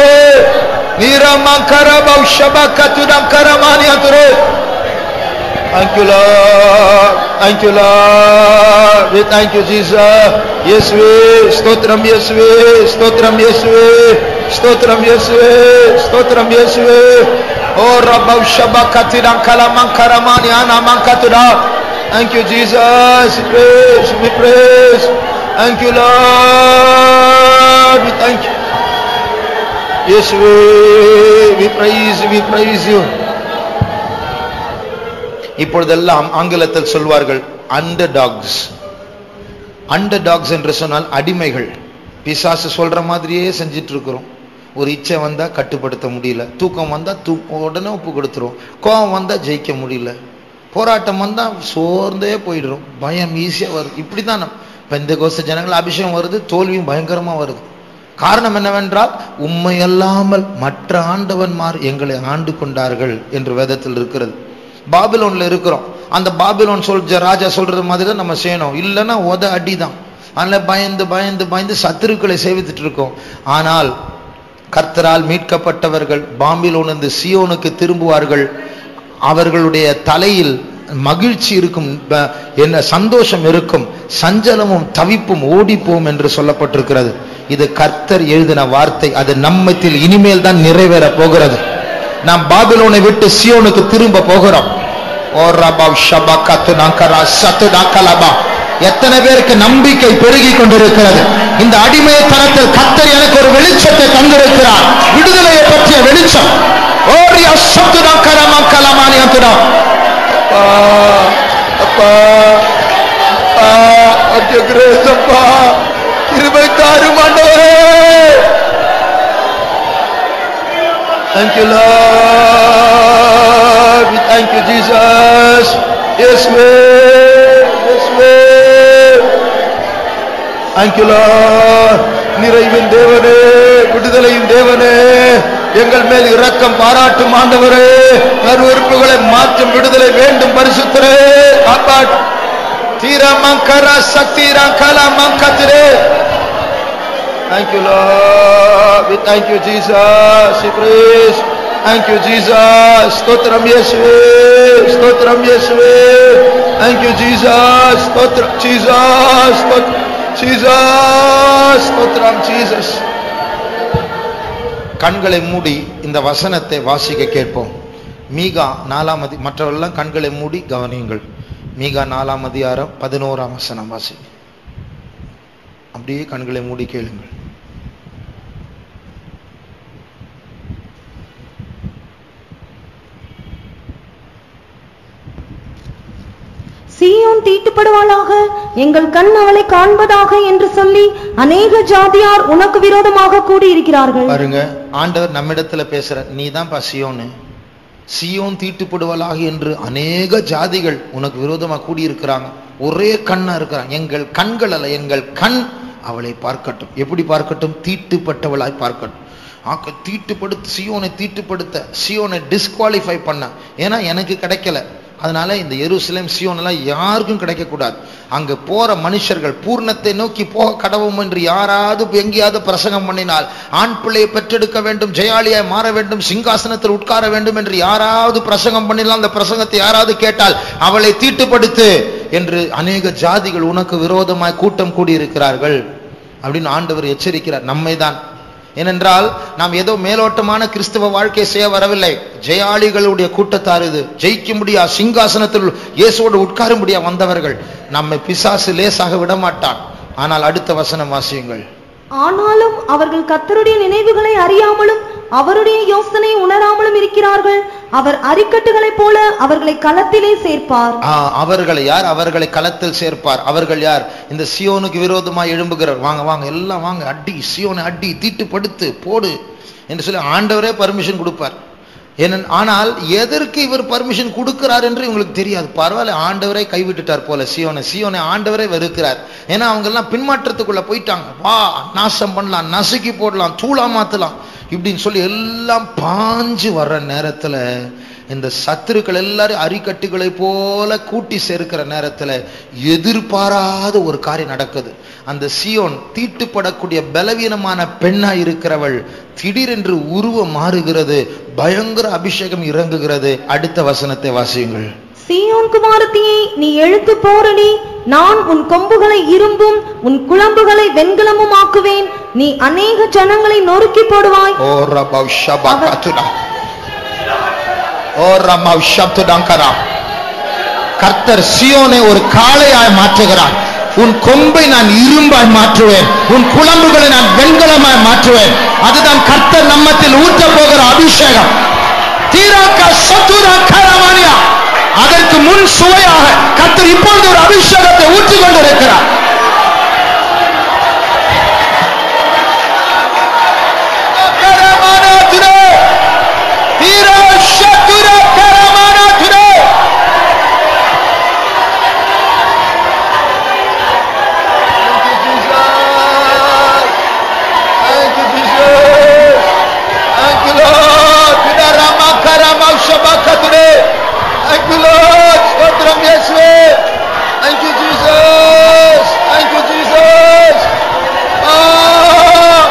நீரமங்கர பௌஷபகதுரம் கரமானியதுரே Thank you, Lord. Thank you, Lord. We thank you, Jesus. Yeswe, stotram Yeswe, stotram Yeswe, stotram Yeswe, stotram Yeswe. Oh, Rabbav Shabakatiram Kalaman Karamani Anamankatuda. Thank you, Jesus. We praise, we praise. Thank you, Lord. We thank you. Yeswe, we praise, we praise you. இப்பொழுதெல்லாம் ஆங்கிலத்தில் சொல்வார்கள் under tax under tax என்று சொன்னால் அடிமைகள் பிசாசு சொல்ற மாதிரியே செஞ்சிட்டு இருக்கிறோம் ஒரு இச்சை வந்தா கட்டுப்படுத்த முடியல தூக்கம் வந்தா தூ உடனே ஒப்பு கொடுத்துரும் கோபம் வந்தா ஜெயிக்க முடியல போராட்டம் வந்தா சோர்ந்தே போயிடுறோம் பயம் ஈஸியா வருது இப்படிதான் நம்ம பெந்த கோச ஜனங்கள் அபிஷேகம் வருது தோல்வியும் பயங்கரமா வருது காரணம் என்னவென்றால் உண்மையல்லாமல் மற்ற ஆண்டவன்மார் எங்களை ஆண்டு கொண்டார்கள் என்று வேதத்தில் இருக்கிறது பாபிலோன்ல இருக்கிறோம் அந்த பாபிலோன் சொல் ராஜா சொல்றது மாதிரி தான் நம்ம செய்யணும் இல்லைன்னா உத அடிதான் அதனால பயந்து பயந்து பயந்து சத்துருக்களை சேவித்துட்டு இருக்கோம் ஆனால் கர்த்தரால் மீட்கப்பட்டவர்கள் பாபிலோனிலிருந்து சியோனுக்கு திரும்புவார்கள் அவர்களுடைய தலையில் மகிழ்ச்சி இருக்கும் ப- என்ன சந்தோஷம் இருக்கும் சஞ்சலமும் தவிப்பும் ஓடிப்போம் என்று சொல்லப்பட்டிருக்கிறது இது கர்த்தர் எழுதின வார்த்தை அது நம்மத்தில் இனிமேல் தான் நிறைவேற போகிறது நாம் பாபிலோனை விட்டு சியோனுக்கு திரும்ப போகிறோம் ஓ ரபா ஷபா கத்து நங்கரா சத்து நக்கலபா எத்தனை பேருக்கு நம்பிக்கை பெருகி கொண்டிருக்கிறது இந்த அடிமைத்தனத்தில் கத்தர் எனக்கு ஒரு வெளிச்சத்தை தந்திருக்கிறார் விடுதலையை பற்றிய வெளிச்சம் ஓரியா சத்து நக்கர மக்கலமானி அத்துடா அப்பா அப்பா அப்பா அத்திய கிரேஸ் அப்பா இருபை தாரும் ஆண்டவரே Thank you, Lord. We thank you, Jesus. Yes, way. Yes, way. Thank you, Lord. நிறைவின் தேவனே விடுதலையின் தேவனே எங்கள் மேல் இரக்கம் பாராட்டும் ஆண்டவரே அருவறுப்புகளை மாற்றும் விடுதலை வேண்டும் பரிசுத்தரே காப்பாற்று தீரமங்கர சக்திரங்கல மங்கத்திரே Thank you, Lord. We thank you, Jesus. We praise. Thank you, Jesus. Stotram Yeswe. Stotram Yeswe. Thank you, Jesus. Stotram Jesus. Stotram Jesus. Stotram Jesus. கண்களை மூடி இந்த வசனத்தை வாசிக்க கேட்போம் மீகா நாலாம் அதி மற்றவெல்லாம் கண்களை மூடி கவனியுங்கள் மீகா நாலாம் அதிகாரம் பதினோராம் வசனம் வாசி அப்படியே கண்களை மூடி கேளுங்கள் சீயோன் தீட்டுப்படுவாளாக எங்கள் கண் அவளை காண்பதாக என்று சொல்லி அநேக ஜாதியார் உனக்கு விரோதமாக கூடியிருக்கிறார்கள் பாருங்க ஆண்டவர் நம்மிடத்துல பேசுற நீ தான் சியோனு சியோன் தீட்டுப்படுவலாக என்று அநேக ஜாதிகள் உனக்கு விரோதமா கூடியிருக்கிறாங்க ஒரே கண்ணா இருக்கிறான் எங்கள் கண்கள் அல்ல எங்கள் கண் அவளை பார்க்கட்டும் எப்படி பார்க்கட்டும் தீட்டுப்பட்டவளாய் பார்க்கட்டும் ஆக்க தீட்டுப்படுத்த சியோனை தீட்டுப்படுத்த சியோனை டிஸ்குவாலிஃபை பண்ண ஏன்னா எனக்கு கிடைக்கல அதனால இந்த எருசலேம் சியோன் எல்லாம் யாருக்கும் கிடைக்கக்கூடாது அங்க போற மனுஷர்கள் பூர்ணத்தை நோக்கி போக கடவும் என்று யாராவது எங்கேயாவது பிரசங்கம் பண்ணினால் ஆண் பிள்ளையை பெற்றெடுக்க வேண்டும் ஜெயாலியாய் மாற வேண்டும் சிங்காசனத்தில் உட்கார வேண்டும் என்று யாராவது பிரசங்கம் பண்ணினால் அந்த பிரசங்கத்தை யாராவது கேட்டால் அவளை தீட்டுப்படுத்து என்று அநேக ஜாதிகள் உனக்கு விரோதமாய் கூட்டம் கூடியிருக்கிறார்கள் அப்படின்னு ஆண்டவர் எச்சரிக்கிறார் நம்மை தான் ஏனென்றால் நாம் ஏதோ மேலோட்டமான கிறிஸ்தவ வாழ்க்கை செய்ய வரவில்லை ஜெயாளிகளுடைய கூட்டத்தார் இது ஜெயிக்க முடியா சிங்காசனத்தில் இயேசுவோடு உட்கார முடியா வந்தவர்கள் நம்மை பிசாசு லேசாக விடமாட்டான் ஆனால் அடுத்த வசனம் வாசியுங்கள் ஆனாலும் அவர்கள் கர்த்தருடைய நினைவுகளை அறியாமலும் அவருடைய யோசனை உணராமலும் இருக்கிறார்கள் அவர் அரிக்கட்டுகளைப் போல அவர்களை களத்திலே சேர்ப்பார் ஆ, அவர்களை யார் அவர்களை களத்தில் சேர்ப்பார் அவர்கள் யார் இந்த சியோனுக்கு விரோதமாக எழும்புகிறார் வாங்க வாங்க எல்லாம் வாங்க அடி சியோனை அடி தீட்டுப்படுத்து போடு என்று சொல்லி ஆண்டவரே பர்மிஷன் கொடுப்பார் ஏனென் ஆனால் எதற்கு இவர் பர்மிஷன் கொடுக்கிறார் என்று இவங்களுக்கு தெரியாது பரவாயில்ல ஆண்டவரே கைவிட்டுட்டார் போல சியோனை சியோனை ஆண்டவரே வெறுக்கிறார் ஏன்னா அவங்க எல்லாம் பின்மாற்றத்துக்குள்ள போயிட்டாங்க வா நாசம் பண்ணலாம் நசுக்கி போடலாம் தூளா மாத்தலாம் இப்படின்னு சொல்லி எல்லாம் பாஞ்சு வர்ற நேரத்துல இந்த சத்துருக்கள் எல்லாரும் அரிக்கட்டுகளை போல கூட்டி சேர்க்கிற நேரத்துல எதிர்பாராத ஒரு காரியம் நடக்குது அந்த சியோன் தீட்டுப்படக்கூடிய பலவீனமான பெண்ணா இருக்கிறவள் திடீரென்று உருவம் மாறுகிறது பயங்கர அபிஷேகம் இறங்குகிறது அடுத்த வசனத்தை வாசியுங்கள் சீயோன் குமாரத்தியை நீ எழுத்து போரடி நான் உன் கொம்புகளை இரும்பும் உன் குழம்புகளை வெண்கலமும் ஆக்குவேன் நீ அநேக ஜனங்களை நொறுக்கி போடுவாய் ஓ ரபவ் ஷபகதுடா ஓ ரமவ் ஷப்துடங்கரா கர்த்தர் சியோனை ஒரு காளையாய் மாற்றுகிறார் உன் கொம்பை நான் இரும்பாய் மாற்றுவேன் உன் குழம்புகளை நான் வெண்கலமாய் மாற்றுவேன் அதுதான் கர்த்தர் நம்மத்தில் ஊற்ற போகிற அபிஷேகம் தீராக்க சத்துரா கரமானியா அதற்கு முன் சுவையாக கர்த்தர் இப்பொழுது ஒரு அபிஷேகத்தை ஊற்றிக் கொண்டிருக்கிறார் கரமானா துரே தீரா சத்துரா கரமானா துரே Thank you, Jesus. Thank you, Lord. Tidak ramah karamah shabaka today. Thank you, Lord. Stotram Yeswe. Thank you, Jesus. Thank you, Jesus. Ah.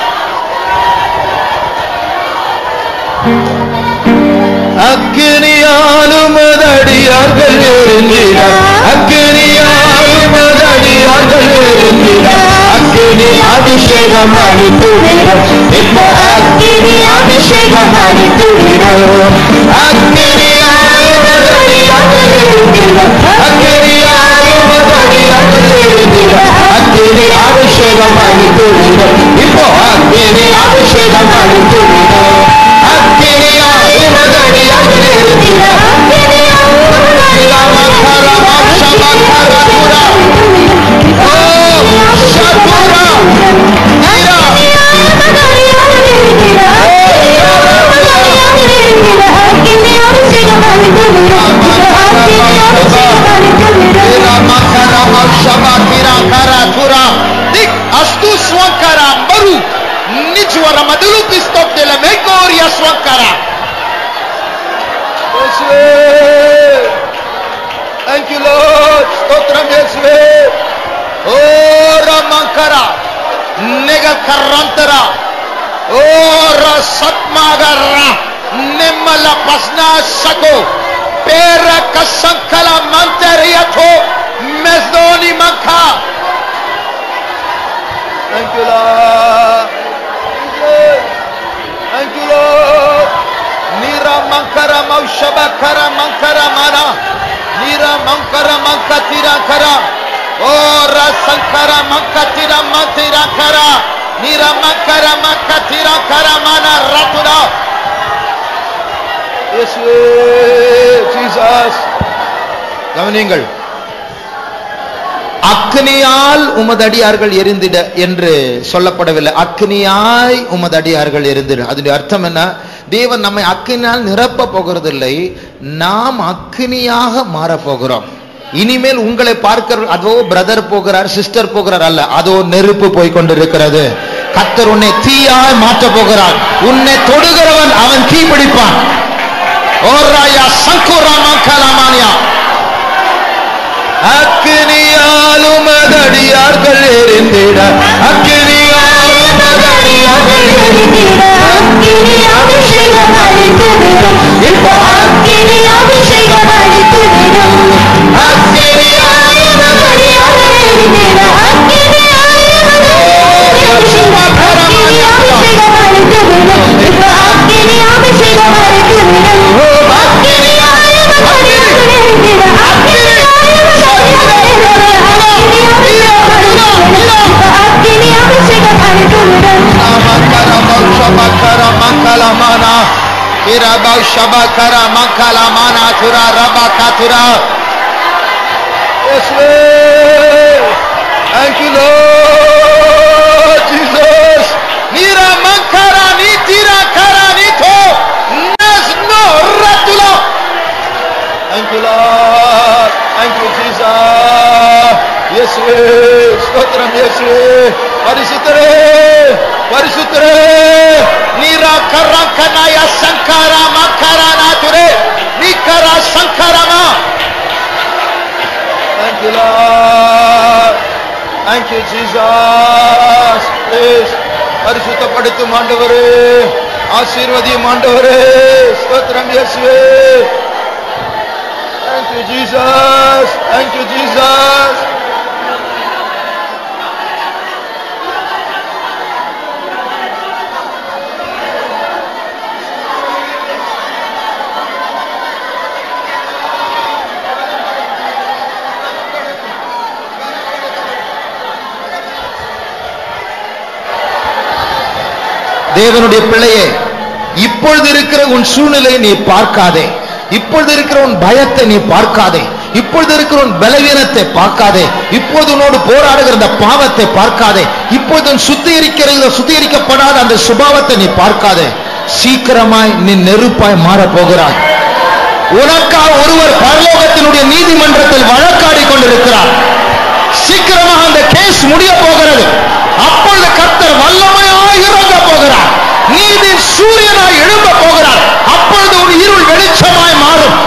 அக்கினியாலும் அதடியார்கள் எழுந்திட அக்கினியாலும் அதடியார்கள் எழுந்திட அக்கினி அபிஷேகம் அளித்துவிட இப்போ அக்கினி அபிஷேகம் அளித்துவிட அக்கினியாலும் அதடியார்கள் எழுந்திட அக்கினியாலும் அதடியார்கள் எழுந்திட அக்கினி அபிஷேகம் அளித்துவிட இப்போ அக்கினி அபிஷேகம் அளித்துவிட அக்கினியாலும் அதடியார்கள் எழுந்திட Astu swankara baru nijwara madulu pistop de la mekoria swankara. Yeswe. Thank you Lord. Stotram Yeswe. Oh Ramankara. Nega karantara. Oh Rasatmagara. Nemala pasna sako. Pera kasankala manteriyato. Mezdoni manka. Thank you Lord. Jesus. Thank you Lord. Nira mankara maushaba kara mankara mana. Nira mankara mankatira kara. Ora sankara mankatira mantira kara. Nira mankara mankatira kara mana ratura. Yes, Jesus. கவனியுங்கள் அக்னியால் உமதடியார்கள் எரிந்திட என்று சொல்லப்படவில்லை அக்னியாய் உமதடியார்கள் எரிந்திட அதனுடைய அர்த்தம் என்ன தேவன் நம்மை அக்னியால் நிரப்ப போகிறதில்லை நாம் அக்னியாக மாறப் போகிறோம் இனிமேல் உங்களை பார்க்கிற அதோ பிரதர் போகிறார் சிஸ்டர் போகிறார் அல்ல அதோ நெருப்பு போய் கொண்டிருக்கிறது கத்தர் உன்னை தீயாய் மாற்ற போகிறார் உன்னை தொடுகிறவன் அவன் தீ பிடிப்பான் ஓராயா சங்குராமா கலாமானியா அக்கினியாலும் அதடியார்கள் எரிந்திட அக்கினியாலும் அதடியார்கள் எரிந்திட அக்கினி அபிஷேகம் அளித்துவிடும் இப்போ அக்கினி அபிஷேகம் அளித்துவிடும் அக்கினி ஆயுதம் அடியாக எரிந்திட அக்கினி ஆயுதம் அக்கினி அபிஷேகம் அளித்துவிடும் இப்போ அக்கினி அபிஷேகம் அளித்துவிடும் அக்கினி ஆயுதம் அடியாக எரிந்திட அக்கினி அக்கினி அபிஷேகம் அளித்துவிடும் Makara makala mana Iraba shabakara makala mana tura rabaka tura Yes, Lord. Thank you, Lord Jesus. Nira makara ni tira kara ni to nas no ratula. Thank you, Lord. Thank you, Jesus. இயேசுவே ஸ்தோத்திரம் இயேசுவே பரிசுத்தரே பரிசுத்தரே நீரா கரா கனாயா சங்கரா மக்கரா நாதுரே நீக்கரா சங்கரமா Thank you, Lord. Thank you, Jesus. Please, பரிசுத்தப்படுத்தும் ஆண்டவரே ஆசீர்வதியும் ஆண்டவரே ஸ்தோத்திரம் இயேசுவே Thank you, Jesus. Thank you, Jesus. தேவனுடைய பிள்ளையே இப்பொழுது இருக்கிற உன் சூழ்நிலையை நீ பார்க்காதே இப்பொழுது இருக்கிற உன் பயத்தை நீ பார்க்காதே இப்பொழுது இருக்கிற உன் பலவீனத்தை பார்க்காதே இப்பொழுது உன்னோடு போராடுகிற அந்த பாவத்தை பார்க்காதே இப்பொழுது உன் சுத்திகரிக்கிற சுத்திகரிக்கப்படாத அந்த சுபாவத்தை நீ பார்க்காதே சீக்கிரமாய் நீ நெருப்பாய் மாறப் போகிறாய் உனக்காக ஒருவர் பரலோகத்தினுடைய நீதிமன்றத்தில் வழக்காடி கொண்டிருக்கிறார் சீக்கிரமாக அந்த கேஸ் முடிய போகிறது அப்பொழுது கர்த்தர் வல்லமையாய் இறங்க போகிறார் நீதி சூரியனாய் எழும்ப போகிறார் அப்பொழுது ஒரு இருள் வெளிச்சமாய் மாறும்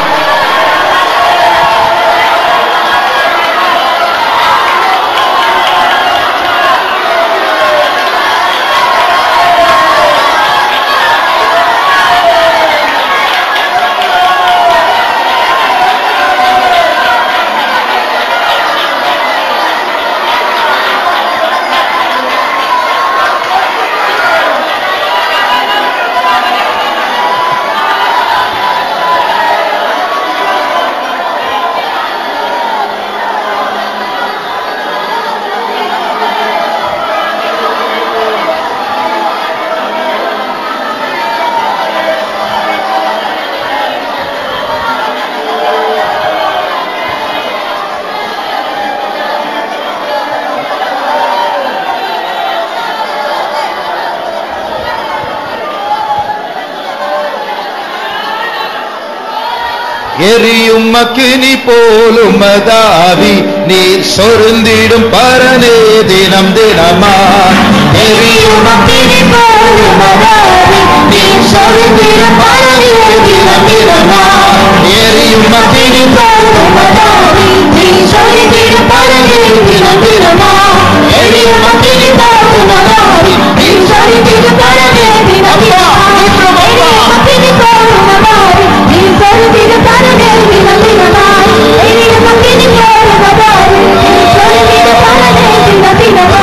எரியும் அக்கினி போலும் மதாவி நீர் சொருந்திடும் பரனே தினம் தினமா எரியும் அக்கினி போலும் மதாவி நீர் சொருந்திடும் பரனே தினம் தினமா எரியும் அக்கினி போலும் மதாவி நீர் சொருந்திடும் பரனே தினம் தினமா எரியும் அக்கினி போலும் மதாவி நீர் சொருந்திடும் பரனே தினம் தினமா எரியும் அக்கினி போலும் மதாவி நீர் சொருந்திடும் பரனே தினம் தினமா எரியும் அக்கினி போலும் மதாவி நீர் சொருந்திடும் பரனே தினம் தினமா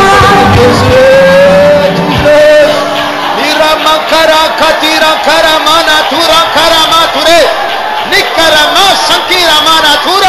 Makara katira karamana tura karama ture nikarama sankira mana tura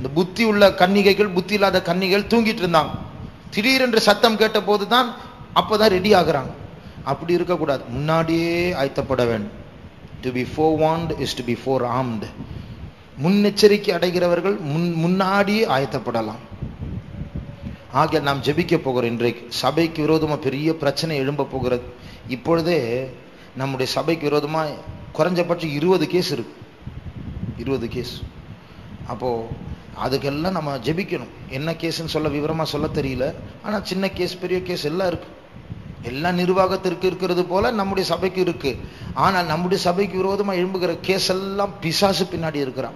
இந்த புத்தி உள்ள கன்னிகைகள் புத்தி இல்லாத கன்னிகள் தூங்கிட்டு இருந்தாங்க திடீரென்று சத்தம் கேட்ட போதுதான் அப்பதான் ரெடி ஆகுறாங்க அப்படி இருக்கக்கூடாது முன்னாடியே ஆயத்தப்பட வேண்டும் to be forewarned is to be forearmed முன்னெச்சரிக்கை அடைகிறவர்கள் முன் முன்னாடியே ஆயத்தப்படலாம் ஆகிய நாம் ஜெபிக்க போகிறோம் இன்றைக்கு சபைக்கு விரோதமா பெரிய பிரச்சனை எழும்ப போகிறது இப்பொழுதே நம்முடைய சபைக்கு விரோதமா குறைஞ்சபட்சம் இருபது கேஸ் இருக்கு இருபது கேஸ் அப்போ அதுக்கெல்லாம் நம்ம ஜெபிக்கணும் என்ன கேஸ்ன்னு சொல்ல விவரமா சொல்ல தெரியல ஆனா சின்ன கேஸ் பெரிய கேஸ் எல்லாம் இருக்கு எல்லா நிர்வாகத்திற்கு இருக்கிறது போல நம்முடைய சபைக்கு இருக்கு ஆனால் நம்முடைய சபைக்கு விரோதமா எழும்புகிற கேஸ் எல்லாம் பிசாசு பின்னாடி இருக்கிறான்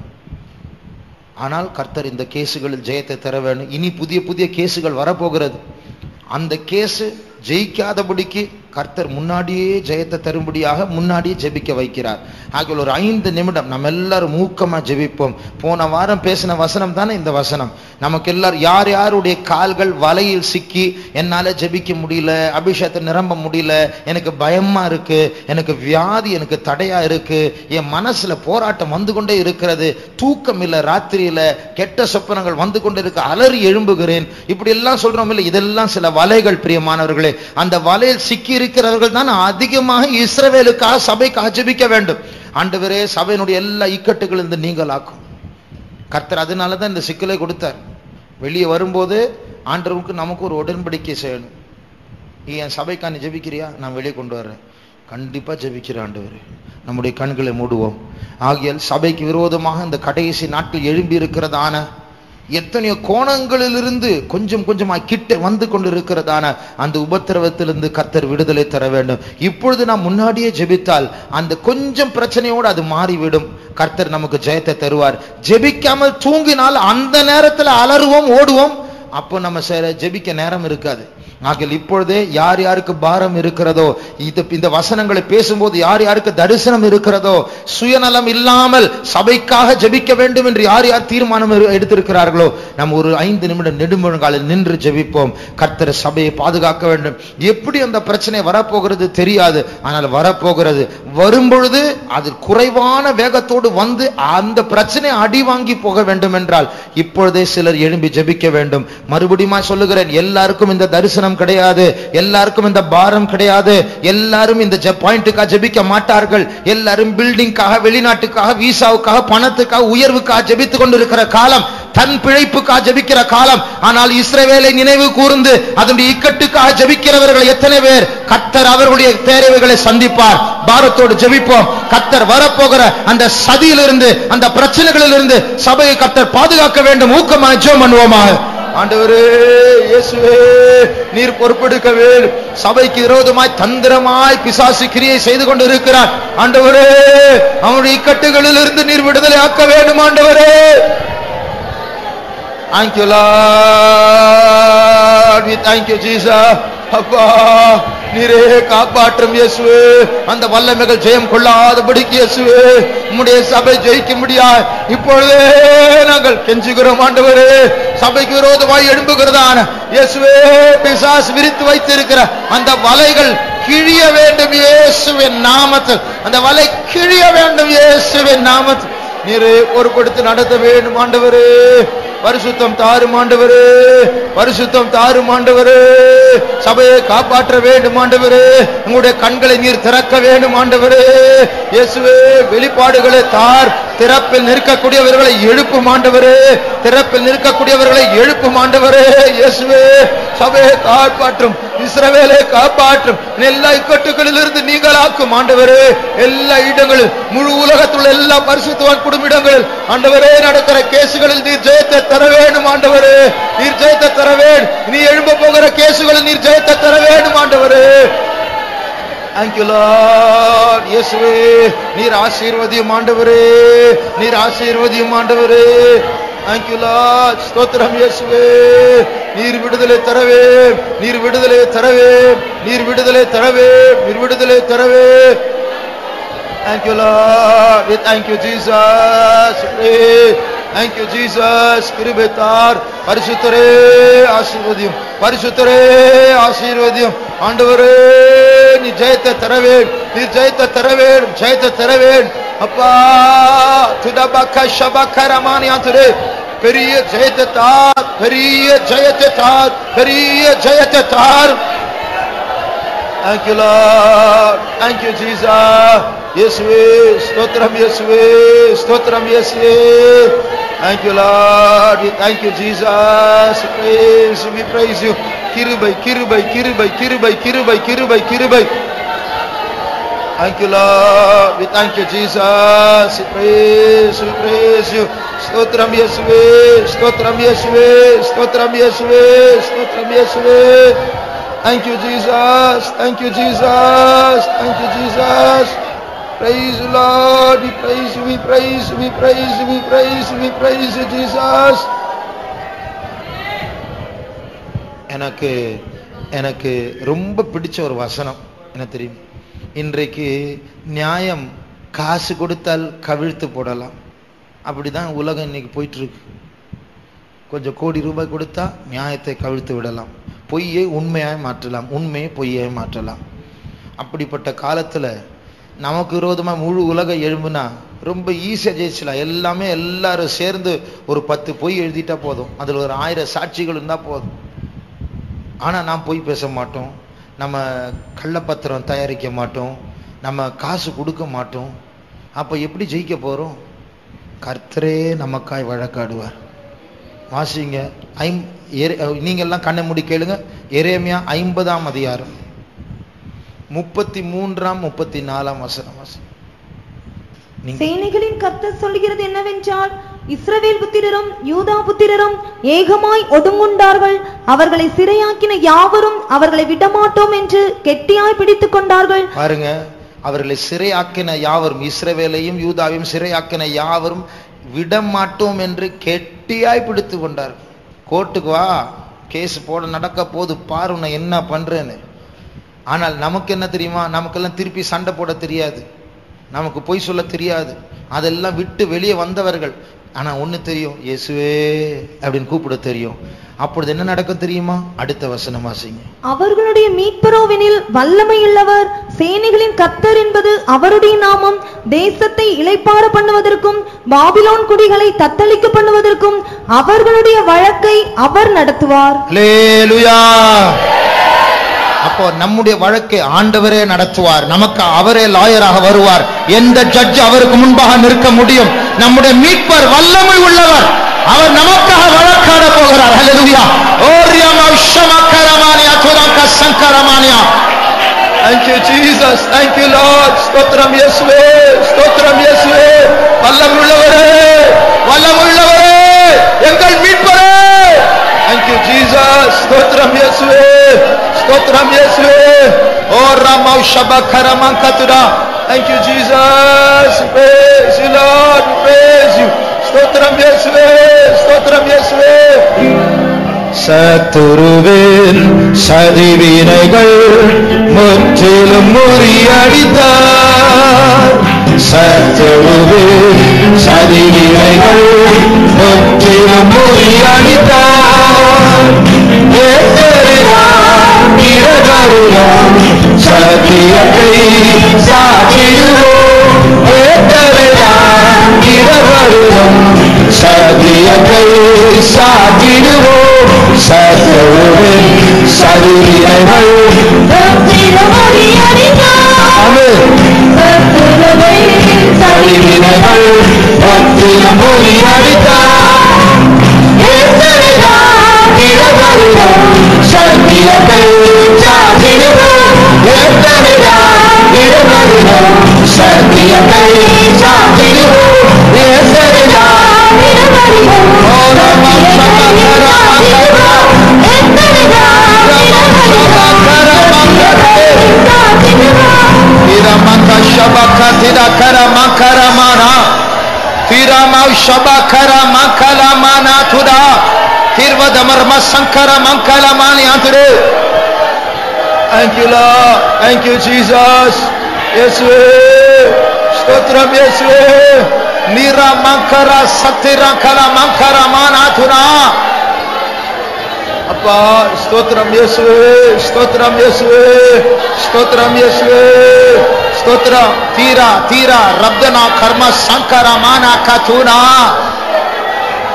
ஆனால் கர்த்தர் இந்த கேசுகளில் ஜெயத்தை தர வேண்டும் இனி புதிய புதிய கேசுகள் வரப்போகிறது அந்த கேஸு ஜெயிக்காதபடிக்கு கர்த்தர் முன்னாடியே ஜெயத்தை தரும்படியாக முன்னாடியே ஜெபிக்க வைக்கிறார் ஆகிய ஒரு ஐந்து நிமிடம் நம்ம எல்லாரும் மூக்கமா ஜெபிப்போம் போன வாரம் பேசின வசனம் தானே இந்த வசனம் நமக்கு எல்லாரும் யார் யாருடைய கால்கள் வலையில் சிக்கி என்னால ஜெபிக்க முடியல அபிஷேகத்தை நிரம்ப முடியல எனக்கு பயமா இருக்கு எனக்கு வியாதி எனக்கு தடையா இருக்கு என் மனசுல போராட்டம் வந்து கொண்டே இருக்கிறது தூக்கம் இல்ல ராத்திரியில கெட்ட சொப்பனங்கள் வந்து கொண்டு இருக்க அலறி எழும்புகிறேன் இப்படி எல்லாம் சொல்றோம் இல்லை இதெல்லாம் சில வலைகள் பிரியமானவர்களே அந்த வலையில் சிக்கி இருக்கிறவர்கள் தான் அதிகமாக இஸ்ரவேலுக்காக சபைக்காக ஜெபிக்க வேண்டும் ஆண்டவரே சபையினுடைய எல்லா இக்கட்டுகளிலிருந்து நீங்களாக்கும் கர்த்தர் அதனால தான் இந்த சிக்கலை கொடுத்தார் வெளியே வரும்போது ஆண்டவருக்கு நமக்கு ஒரு உடன்படிக்கை செய்யணும் நீ என் சபைக்கா நீ ஜெபிக்கிறியா நான் வெளியே கொண்டு வர்றேன் கண்டிப்பா ஜெபிக்கிற ஆண்டவர் நம்முடைய கண்களை மூடுவோம் ஆகியால் சபைக்கு விரோதமாக இந்த கடைசி நாட்கள் எழும்பி இருக்கிறதான எத்தனையோ கோணங்களிலிருந்து கொஞ்சம் கொஞ்சமா கிட்ட வந்து கொண்டிருக்கிறதான அந்த உபத்திரவத்திலிருந்து கர்த்தர் விடுதலை தர வேண்டும் இப்பொழுது நாம் முன்னாடியே ஜெபித்தால் அந்த கொஞ்சம் பிரச்சனையோடு அது மாறிவிடும் கர்த்தர் நமக்கு ஜெயத்தை தருவார் ஜெபிக்காமல் தூங்கினால் அந்த நேரத்துல அலறுவோம் ஓடுவோம் அப்போ நம்ம சேர ஜெபிக்க நேரம் இருக்காது ஆகிய இப்பொழுதே யார் யாருக்கு பாரம் இருக்கிறதோ இது இந்த வசனங்களை பேசும்போது யார் யாருக்கு தரிசனம் இருக்கிறதோ சுயநலம் இல்லாமல் சபைக்காக ஜெபிக்க வேண்டும் என்று யார் யார் தீர்மானம் எடு- எடுத்திருக்கிறார்களோ நம்ம ஒரு ஐந்து நிமிடம் நெடுமுழங்காலில் நின்று ஜெபிப்போம் கர்த்தர் சபையை பாதுகாக்க வேண்டும் எப்படி அந்த பிரச்சனை வரப்போகிறது தெரியாது ஆனால் வரப்போகிறது வரும்பொழுது அது குறைவான வேகத்தோடு வந்து அந்த பிரச்சனை அடி வாங்கி போக வேண்டும் என்றால் இப்பொழுதே சிலர் எழும்பி ஜெபிக்க வேண்டும் மறுபடியும் சொல்லுகிறேன் எல்லாருக்கும் இந்த தரிசனம் கிடையாது எல்லாருக்கும் இந்த பாரம் கிடையாது எல்லாரும் இந்த பாயிண்ட்டுக்காக ஜெபிக்க மாட்டார்கள் எல்லாரும் பில்டிங்காக வெளிநாட்டுக்காக விசாவுக்காக பணத்துக்காக உயர்வுக்காக ஜெபித்துக் கொண்டிருக்கிற காலம் தன் பிழைப்புக்காக ஜெபிக்கிற காலம் ஆனால் இஸ்ரவேலை நினைவு கூர்ந்து அதனுடைய இக்கட்டுக்காக ஜெபிக்கிறவர்கள் எத்தனை பேர் கத்தர் அவர்களுடைய தேவைகளை சந்திப்பார் பாரத்தோடு ஜெபிப்போம் கத்தர் வரப்போகிற அந்த சதியிலிருந்து அந்த பிரச்சனைகளிலிருந்து சபையை கத்தர் பாதுகாக்க வேண்டும் ஊக்கமாக ஜெபம் பண்ணுவோமாக ஆண்டவரே இயேசுவே நீர் பொறுப்பெடுக்க வேண்டும் சபைக்கு விரோதமாய் தந்திரமாய் பிசாசு கிரியை செய்து கொண்டு இருக்கிறார் ஆண்டவரே அவனுடைய இக்கட்டுகளில் இருந்து நீர் விடுதலை ஆக்க வேண்டும் ஆண்டவரே Thank you, Lord. We thank you, Jesus. அப்பா நீரே காப்பாற்றும் இயேசுவே அந்த வல்லமைகள் ஜெயம் கொள்ளாதபடிக்கு இயேசுவே உம்முடைய சபை ஜெயிக்க முடியாது இப்பொழுதே நாங்கள் கெஞ்சுகிறோம் ஆண்டவரே சபைக்கு விரோதமாய் எழும்புகிறதான இயேசுவே பிசாசு விரித்து வைத்திருக்கிற அந்த வலைகள் கிழிய வேண்டும் இயேசுவின் நாமத்தில் அந்த வலை கிழிய வேண்டும் இயேசுவின் நாமத்தில் நீரே பொறுப்படுத்தி நடத்த வேண்டும் ஆண்டவரே பரிசுத்தம் தாரும் ஆண்டவரே பரிசுத்தம் தாரும் ஆண்டவரே சபையை காப்பாற்ற வேண்டும் ஆண்டவரே உங்களுடைய கண்களை நீர் திறக்க வேண்டும் ஆண்டவரே இயேசுவே வெளிப்பாடுகளை தார் திறப்பில் நிற்கக்கூடியவர்களை எழுப்பும் ஆண்டவரே திறப்பில் நிற்கக்கூடியவர்களை எழுப்பும் ஆண்டவரே இயேசுவே சபையை காப்பாற்றும் இஸ்ரவேலை காப்பாற்றும் எல்லா இக்கட்டுகளிலிருந்து நீங்களாக்கும் ஆண்டவரே எல்லா இடங்களில் முழு உலகத்துள்ள எல்லா பரிசுத்தவான் குடும்பிடங்களில் ஆண்டவரே நடக்கிற கேசுகளில் நீர் ஜெயத்தை தர வேண்டும் ஆண்டவரே நீர் ஜெயத்தை தர வேண்டும் நீ எழும்ப போகிற கேசுகளில் நீர் ஜெயத்தை தர வேண்டும் ஆண்டவரே Thank you, Lord. இயேசுவே நீர் ஆசீர்வதியும் ஆண்டவரே நீர் ஆசீர்வதியும் ஆண்டவரே Thank you, Lord. ஸ்தோத்திரம் இயேசுவே நீர் விடுதலை தரவே நீர் விடுதலை தரவே நீர் விடுதலை தரவே நீர் விடுதலை தரவே Thank you, Lord. We thank you, Jesus. Pray. Thank you, Jesus. கிருபைத்தார் பரிசுத்தரே ஆசீர்வதியும் பரிசுத்தரே ஆசீர்வதியும் ஆண்டவரே நீ ஜெயத்தை தரவேன் நீ ஜெயத்தை தரவேன் ஜெயத்தை தரவேன் அப்பா துடபக்க ஷபக்க ரமானியா துரே பெரிய ஜெயத்தை தார் பெரிய ஜெயத்தை தார் பெரிய ஜெயத்தை தார் Thank you, Lord. Thank you, Jesus. இயேசுவே ஸ்தோத்திரம் இயேசுவே ஸ்தோத்திரம் இயேசுவே Thank you, Lord. We Thank you, Jesus. We praise you. We praise you. கிருபை கிருபை கிருபை கிருபை கிருபை கிருபை கிருபை Thank you, Lord. We thank you, Jesus. We praise, we praise you. ஸ்தோத்திரம் இயேசுவே ஸ்தோத்திரம் இயேசுவே ஸ்தோத்திரம் இயேசுவே ஸ்தோத்திரம் இயேசுவே Thank you, Jesus. Thank you, Jesus. Thank you, Jesus. Praise you, Lord. We praise you, we praise you, we praise you, we praise you, we praise you, Jesus. எனக்கு எனக்கு ரொம்ப பிடிச்ச ஒரு வசனம் என்ன தெரியும் இன்றைக்கு நியாயம் காசு கொடுத்தால் கவிழ்த்து போடலாம் அப்படிதான் உலகம் இன்னைக்கு போயிட்டு இருக்கு கொஞ்சம் கோடி ரூபாய் கொடுத்தா நியாயத்தை கவிழ்த்து விடலாம் பொய்யை உண்மையாய் மாற்றலாம் உண்மையை பொய்யை மாற்றலாம் அப்படிப்பட்ட காலத்துல நமக்கு விரோதமா முழு உலகம் எழும்புனா ரொம்ப ஈஸியா ஜெயிச்சலாம் எல்லாமே எல்லாரும் சேர்ந்து ஒரு பத்து பொய் எழுதிட்டா போதும் அதுல ஒரு ஆயிரம் சாட்சிகள் இருந்தா போதும் ஆனா நாம் பொய் பேச மாட்டோம் நம்ம கள்ளப்பத்திரம் தயாரிக்க மாட்டோம் நம்ம காசு கொடுக்க மாட்டோம் அப்ப எப்படி ஜெயிக்க போறோம் கர்த்தரே நமக்காய் வழக்காடுவார் வாசிங்க ஐம் எரே- நீங்க எல்லாம் கண்ணை மூடி கேளுங்க எரேமியா ஐம்பதாம் அதிகாரம் முப்பத்தி மூன்றாம் முப்பத்தி நாலாம் வசனம் வாசி நீங்க சேனைகளின் கர்த்தர் சொல்கிறது என்னவென்றால் இஸ்ரவேல் புத்திரரும் யூதா புத்திரரும் ஏகமாய் ஒடுங்குண்டார்கள் அவர்களை சிறையாக்கின யாவரும் அவர்களை விடமாட்டோம் என்று கெட்டியாய் பிடித்துக் கொண்டார்கள் பாருங்க அவர்களை சிறையாக்கின யாவரும் இஸ்ரவேலையும் யூதாவையும் சிறையாக்கின யாவரும் விடமாட்டோம் என்று கெட்டியாய் பிடித்து கொண்டார்கள் கோர்ட்டுக்கு வா கேஸ் போட நடக்க போது பாரு உன்னை என்ன பண்றேன்னு ஆனால் நமக்கு என்ன தெரியுமா நமக்கெல்லாம் திருப்பி சண்டை போட தெரியாது நமக்கு பொய் சொல்ல தெரியாது அதெல்லாம் விட்டு வெளியே வந்தவர்கள் ஆனா ஒண்ணு தெரியும் இயேசுவே அப்படின்னு கூப்பிட தெரியும் அப்பொழுது என்ன நடக்கும் தெரியுமா அடுத்த வசனம் வாசிங்க அவர்களுடைய மீட்பரோவெனில் வல்லமையுள்ளவர் சேனைகளின் கர்த்தர் என்பது அவருடைய நாமம் தேசத்தை இளைப்பாற பண்ணுவதற்கும் பாபிலோன் குடிகளை தத்தளிக்க பண்ணுவதற்கும் அவர்களுடைய வழக்கை அவர் நடத்துவார் அல்லேலூயா அப்போ நம்முடைய வழக்கை ஆண்டவரே நடத்துவார் நமக்கு அவரே லாயராக வருவார் எந்த ஜட்ஜ் அவருக்கு முன்பாக நிற்க முடியும் நம்முடைய மீட்பர் வல்லமை உள்ளவர் அவர் நமக்காக வழக்காட போகிறார் அல்லேலூயா ஓரியமா உஷமக்கரமானியா துரங்க சங்கரமானியா Thank you, Jesus. Thank you, Lord. ஸ்தோத்திரம் இயேசுவே ஸ்தோத்திரம் இயேசுவே வல்லமுள்ளவரே வல்லமுள்ளவரே எங்கள் மீட்பரே Thank you, Jesus. ஸ்தோத்திரம் இயேசுவே ஸ்தோத்திரம் இயேசுவே ஓ Rama ஷபகரமங்கதுரா Thank you, Jesus. Praise you, Lord. We Praise you. ஸ்தோத்திரம் இயேசுவே ஸ்தோத்திரம் இயேசுவே சத்துருவின் சதிவினைகள் முற்றிலும் முறியடித்தார் சத்துருவின் சதிவினைகள் முற்றிலும் முறியடித்தார் ஏத்தெறினார் இரகருளாம் சத்தியத்தை சாற்றிடுவோம் ஏத்தெறினார் இரகருளாம் சத்தியத்தை சாற்றிடுவோம் சத்துருவின் சதிவினைகள் ஆமென் சதிவினைகள் முற்றிலும் முறியடித்தார் சத்தியத்தை சாற்றிடுவோம் ஏத்தெறினார் இரகருளாம் சத்தியத்தை சாற்றிடுவோம் ஏத்தெறினார் Tiramaka shabaka tirakara makara mana. Tiramau shabakara makala mana tuda. Tirvadamarma sankara mankala mani anture. Thank you Lord. Thank you Jesus. Yeswe. Stotram Yeswe. Nira mankara satira kala mankara mana tuna. அப்பா ஸ்தோத்திரம் இயேசுவே ஸ்தோத்திரம் இயேசுவே ஸ்தோத்திரம் இயேசுவே ஸ்தோத்திரம் தீரா தீரா ரப்தனா கர்ம சங்கர மானா கதுனா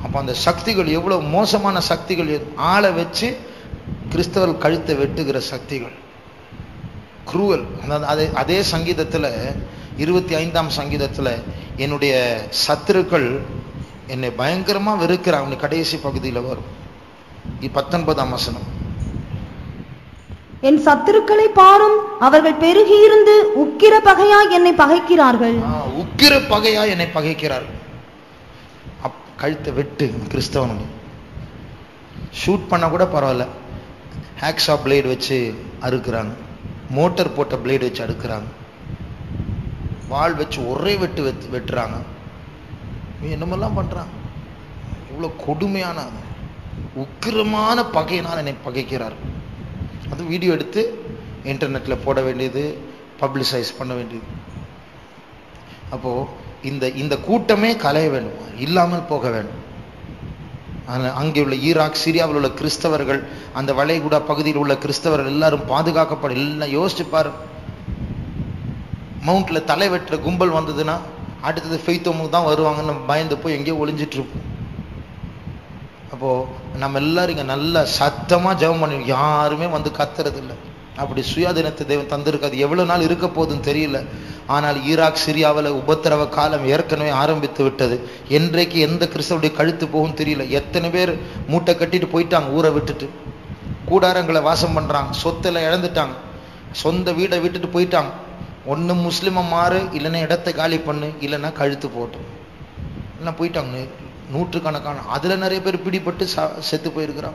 அப்ப அந்த சக்திகள் எவ்வளவு மோசமான சக்திகள் ஆளை வச்சு கிறிஸ்தவர்கள் கழுத்தை வெட்டுகிற சக்திகள் குரூவல் அதாவது அதே அதே சங்கீதத்துல இருபத்தி ஐந்தாம் சங்கீதத்துல என்னுடைய சத்துருக்கள் என்னை பயங்கரமா வெறுக்கிறாங்க கடைசி பகுதியில் வரும் இ- பத்தொன்பதாம் வசனம் என் சத்துருக்களை பாரும் அவர்கள் பெருகியிருந்து உக்கிர பகையாய் என்னை பகைக்கிறார்கள் ஆ, உக்கிர பகையா என்னை பகைக்கிறார்கள் அப் கழுத்தை வெட்டு கிறிஸ்தவனுங்க ஷூட் பண்ண கூட பரவாயில்ல ஹேக்ஸா பிளேடு வச்சு அறுக்குறாங்க மோட்டார் போட்ட பிளேடு வச்சு அறுக்குறாங்க வாள் வச்சு ஒரே வெட்டு வெட்டு வெட்டுறாங்க இவன் என்னமெல்லாம் பண்றான் இவ்வளோ கொடுமையான உக்கிரமான பகையினால் என்னை பகைக்கிறார் அது வீடியோ எடுத்து இன்டர்நெட்ல போட வேண்டியது பப்ளிசைஸ் பண்ண வேண்டியது அப்போ இந்த இந்த கூட்டமே கலைய வேண்டும் இல்லாமல் போக வேண்டும் ஆனா, அங்கே உள்ள ஈராக் சிரியாவில் உள்ள கிறிஸ்தவர்கள் அந்த வளைகுடா பகுதியில் உள்ள கிறிஸ்தவர்கள் எல்லாரும் பாதுகாக்கப்பட எல்லாம் யோசிச்சு பாரு மவுண்ட்ல தலை வெட்டுற கும்பல் வந்ததுன்னா அடுத்தது ஃபெய்த்தோமுக்கு தான் வருவாங்கன்னு நம்ம பயந்து போய் எங்கேயோ ஒளிஞ்சிட்டு இருப்போம் அப்போ நம்ம எல்லாரும் இங்க நல்லா சத்தமா ஜெபம் பண்ணி யாருமே வந்து கத்துறது இல்ல அப்படி சுயாதீனத்தை தேவன் தந்திருக்காது எவ்வளவு நாள் இருக்க போகுதுன்னு தெரியல ஆனால் ஈராக் சிரியாவில் உபத்திரவ காலம் ஏற்கனவே ஆரம்பித்து விட்டது என்றைக்கு எந்த கிறிஸ்தவருடைய கழுத்து போகும் தெரியல எத்தனை பேர் மூட்டை கட்டிட்டு போயிட்டாங்க ஊரை விட்டுட்டு கூடாரங்களை வாசம் பண்றாங்க சொத்துல இழந்துட்டாங்க சொந்த வீடை விட்டுட்டு போயிட்டாங்க ஒண்ணு முஸ்லிமா மாறு இல்லைன்னா இடத்தை காலி பண்ணு இல்லைன்னா கழுத்து போட்டு எல்லாம் போயிட்டாங்க நூ- நூற்றுக்கணக்கான அதுல நிறைய பேர் பிடிபட்டு சா- செத்து போயிருக்கிறான்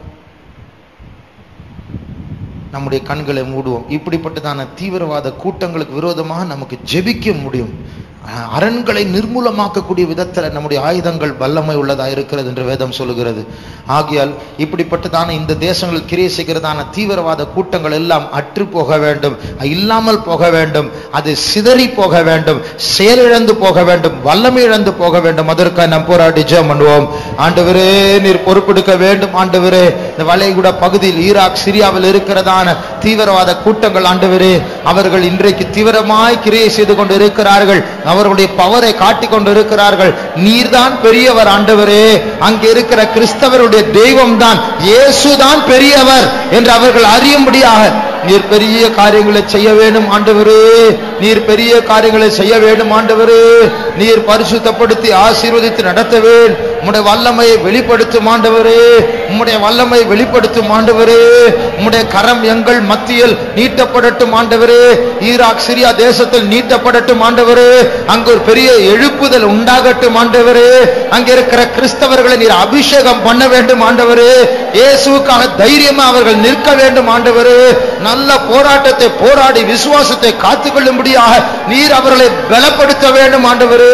நம்முடைய கண்களை மூடுவோம் இப்படிப்பட்டதான தீவிரவாத கூட்டங்களுக்கு விரோதமாக நமக்கு ஜெபிக்க முடியும் அஹ், அரண்களை நிர்மூலமாக்கக்கூடிய விதத்துல நம்முடைய ஆயுதங்கள் வல்லமை உள்ளதா இருக்கிறது என்று வேதம் சொல்லுகிறது ஆகையால் இப்படிப்பட்டதான இந்த தேசங்கள் கிரியை செய்கிறதான தீவிரவாத கூட்டங்கள் எல்லாம் அற்று போக வேண்டும் இல்லாமல் போக வேண்டும் அது சிதறி போக வேண்டும் செயலிழந்து போக வேண்டும் வல்லமை இழந்து போக வேண்டும் அதற்காக நாம் போராடி ஜெபம் பண்ணுவோம் ஆண்டவரே நீர் பொறுப்பெடுக்க வேண்டும் ஆண்டவரே இந்த வளைகுடா பகுதியில் ஈராக் சிரியாவில் இருக்கிறதான தீவிரவாத கூட்டங்கள் ஆண்டவரே அவர்கள் இன்றைக்கு தீவிரமாய் கிரியை செய்து கொண்டு இருக்கிறார்கள் அவர்களுடைய பவரை காட்டிக் கொண்டு இருக்கிறார்கள் நீர்தான் பெரியவர் ஆண்டவரே அங்கே இருக்கிற கிறிஸ்தவருடைய தெய்வம் தான் இயேசுதான் பெரியவர் என்று அவர்கள் அறியும்படியாக நீர் பெரிய காரியங்களை செய்ய வேண்டும் ஆண்டவரே நீர் பெரிய காரியங்களை செய்ய வேண்டும் ஆண்டவரே நீர் பரிசுத்தப்படுத்தி ஆசீர்வதித்து நடத்தவேன் உம்முடைய வல்லமையை வெளிப்படுத்தும் ஆண்டவரே உம்முடைய வல்லமை வெளிப்படுத்தும் ஆண்டவரே உம்முடைய கரம் எங்கள் மத்தியில் நீட்டப்படட்டும் ஆண்டவரே ஈராக் சிரியா தேசத்தில் நீட்டப்படட்டும் ஆண்டவரே அங்கு ஒரு பெரிய எழுப்புதல் உண்டாகட்டும் ஆண்டவரே அங்க இருக்கிற கிறிஸ்தவர்களை நீர் அபிஷேகம் பண்ண வேண்டும் ஆண்டவரே இயேசுவுக்காக தைரியமா அவர்கள் நிற்க வேண்டும் ஆண்டவரே நல்ல போராட்டத்தை போராடி விசுவாசத்தை காத்துக்கொள்ளும்படியாக நீர் அவர்களை பலப்படுத்த வேண்டும் ஆண்டவரே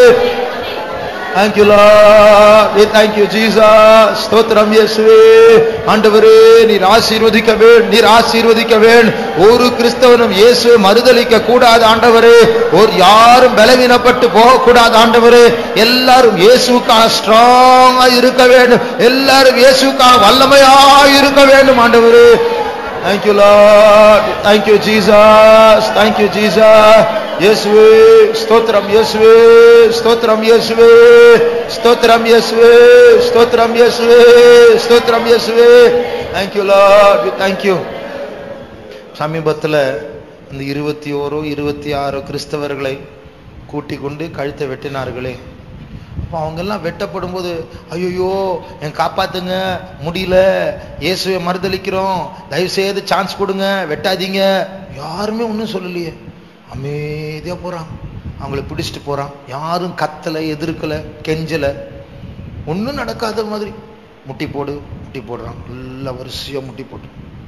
Thank you Lord. We thank you Jesus. ஸ்தோத்திரம் இயேசுவே. ஆண்டவரே நீர் ஆசீர்வதிக்க வேண்டும் நீர் ஆசீர்வதிக்க வேண்டும் ஒரு கிறிஸ்தவனும் இயேசுவை மறுதலிக்க கூடாது ஆண்டவரே ஒரு யாரும் பலவீனப்பட்டு போக கூடாது ஆண்டவரே எல்லாரும் இயேசுக்காக ஸ்ட்ராங்கா இருக்க வேண்டும் எல்லாரும் இயேசுக்காக வல்லமையா இருக்க வேண்டும் ஆண்டவரே Thank you Lord. Thank you Jesus. Thank you Jesus. இயேசுவே ஸ்தோத்திரம் இயேசுவே ஸ்தோத்திரம் இயேசுவே ஸ்தோத்திரம் இயேசுவே ஸ்தோத்திரம் இயேசுவே ஸ்தோத்திரம் இயேசுவே Thank you Lord. Thank you. சமீபத்துல இந்த இருபத்தி ஓரோ இருபத்தி ஆறு கிறிஸ்தவர்களை கூட்டிக் கொண்டு கழுத்தை வெட்டினார்களே அப்போ அவங்க எல்லாம் வெட்டப்படும் போது ஐயோ என் காப்பாத்துங்க முடியல இயேசுவை மறுதளிக்கிறோம் தயவு செய்து சான்ஸ் கொடுங்க வெட்டாதீங்க யாருமே ஒன்றும் சொல்லலையே அமைதியா போறான் அவங்கள பிடிச்சிட்டு போறான் யாரும் கத்தலை எதிர்க்கல கெஞ்சல ஒன்றும் நடக்காத மாதிரி முட்டி போடு முட்டி போடுறான் எல்லாம் வரிசையா முட்டி போட்டு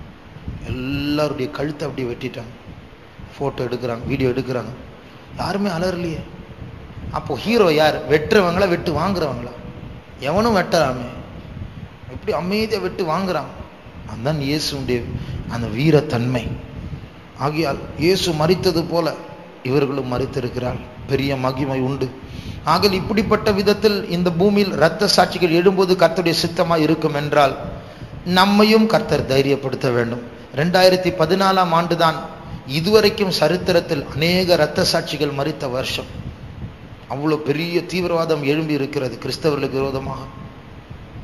எல்லாருடைய கழுத்தை அப்படியே வெட்டிட்டாங்க போட்டோ எடுக்கிறாங்க வீடியோ எடுக்கிறாங்க யாருமே அலறலையே அப்போ ஹீரோ யார் வெட்டுறவங்களா வெட்டு வாங்குறவங்களா எவனும் வெட்டலாமே எப்படி அமைதியா வெட்டு வாங்குறான் அதுதான் இயேசுடைய அந்த வீரத்தன்மை ஆகையால் இயேசு மறித்தது போல இவர்களும் மறித்திருக்கிறார் பெரிய மகிமை உண்டு ஆகல் இப்படிப்பட்ட விதத்தில் இந்த பூமியில் இரத்த சாட்சிகள் எழும்போது கர்த்தருடைய சித்தமா இருக்கும் என்றால் நம்மையும் கர்த்தர் தைரியப்படுத்த வேண்டும் ரெண்டாயிரத்தி பதினாலாம் ஆண்டுதான் இதுவரைக்கும் சரித்திரத்தில் அநேக இரத்த சாட்சிகள் மறித்த வருஷம் அவ்வளவு பெரிய தீவிரவாதம் எழும்பி இருக்கிறது கிறிஸ்தவர்களுக்கு விரோதமாக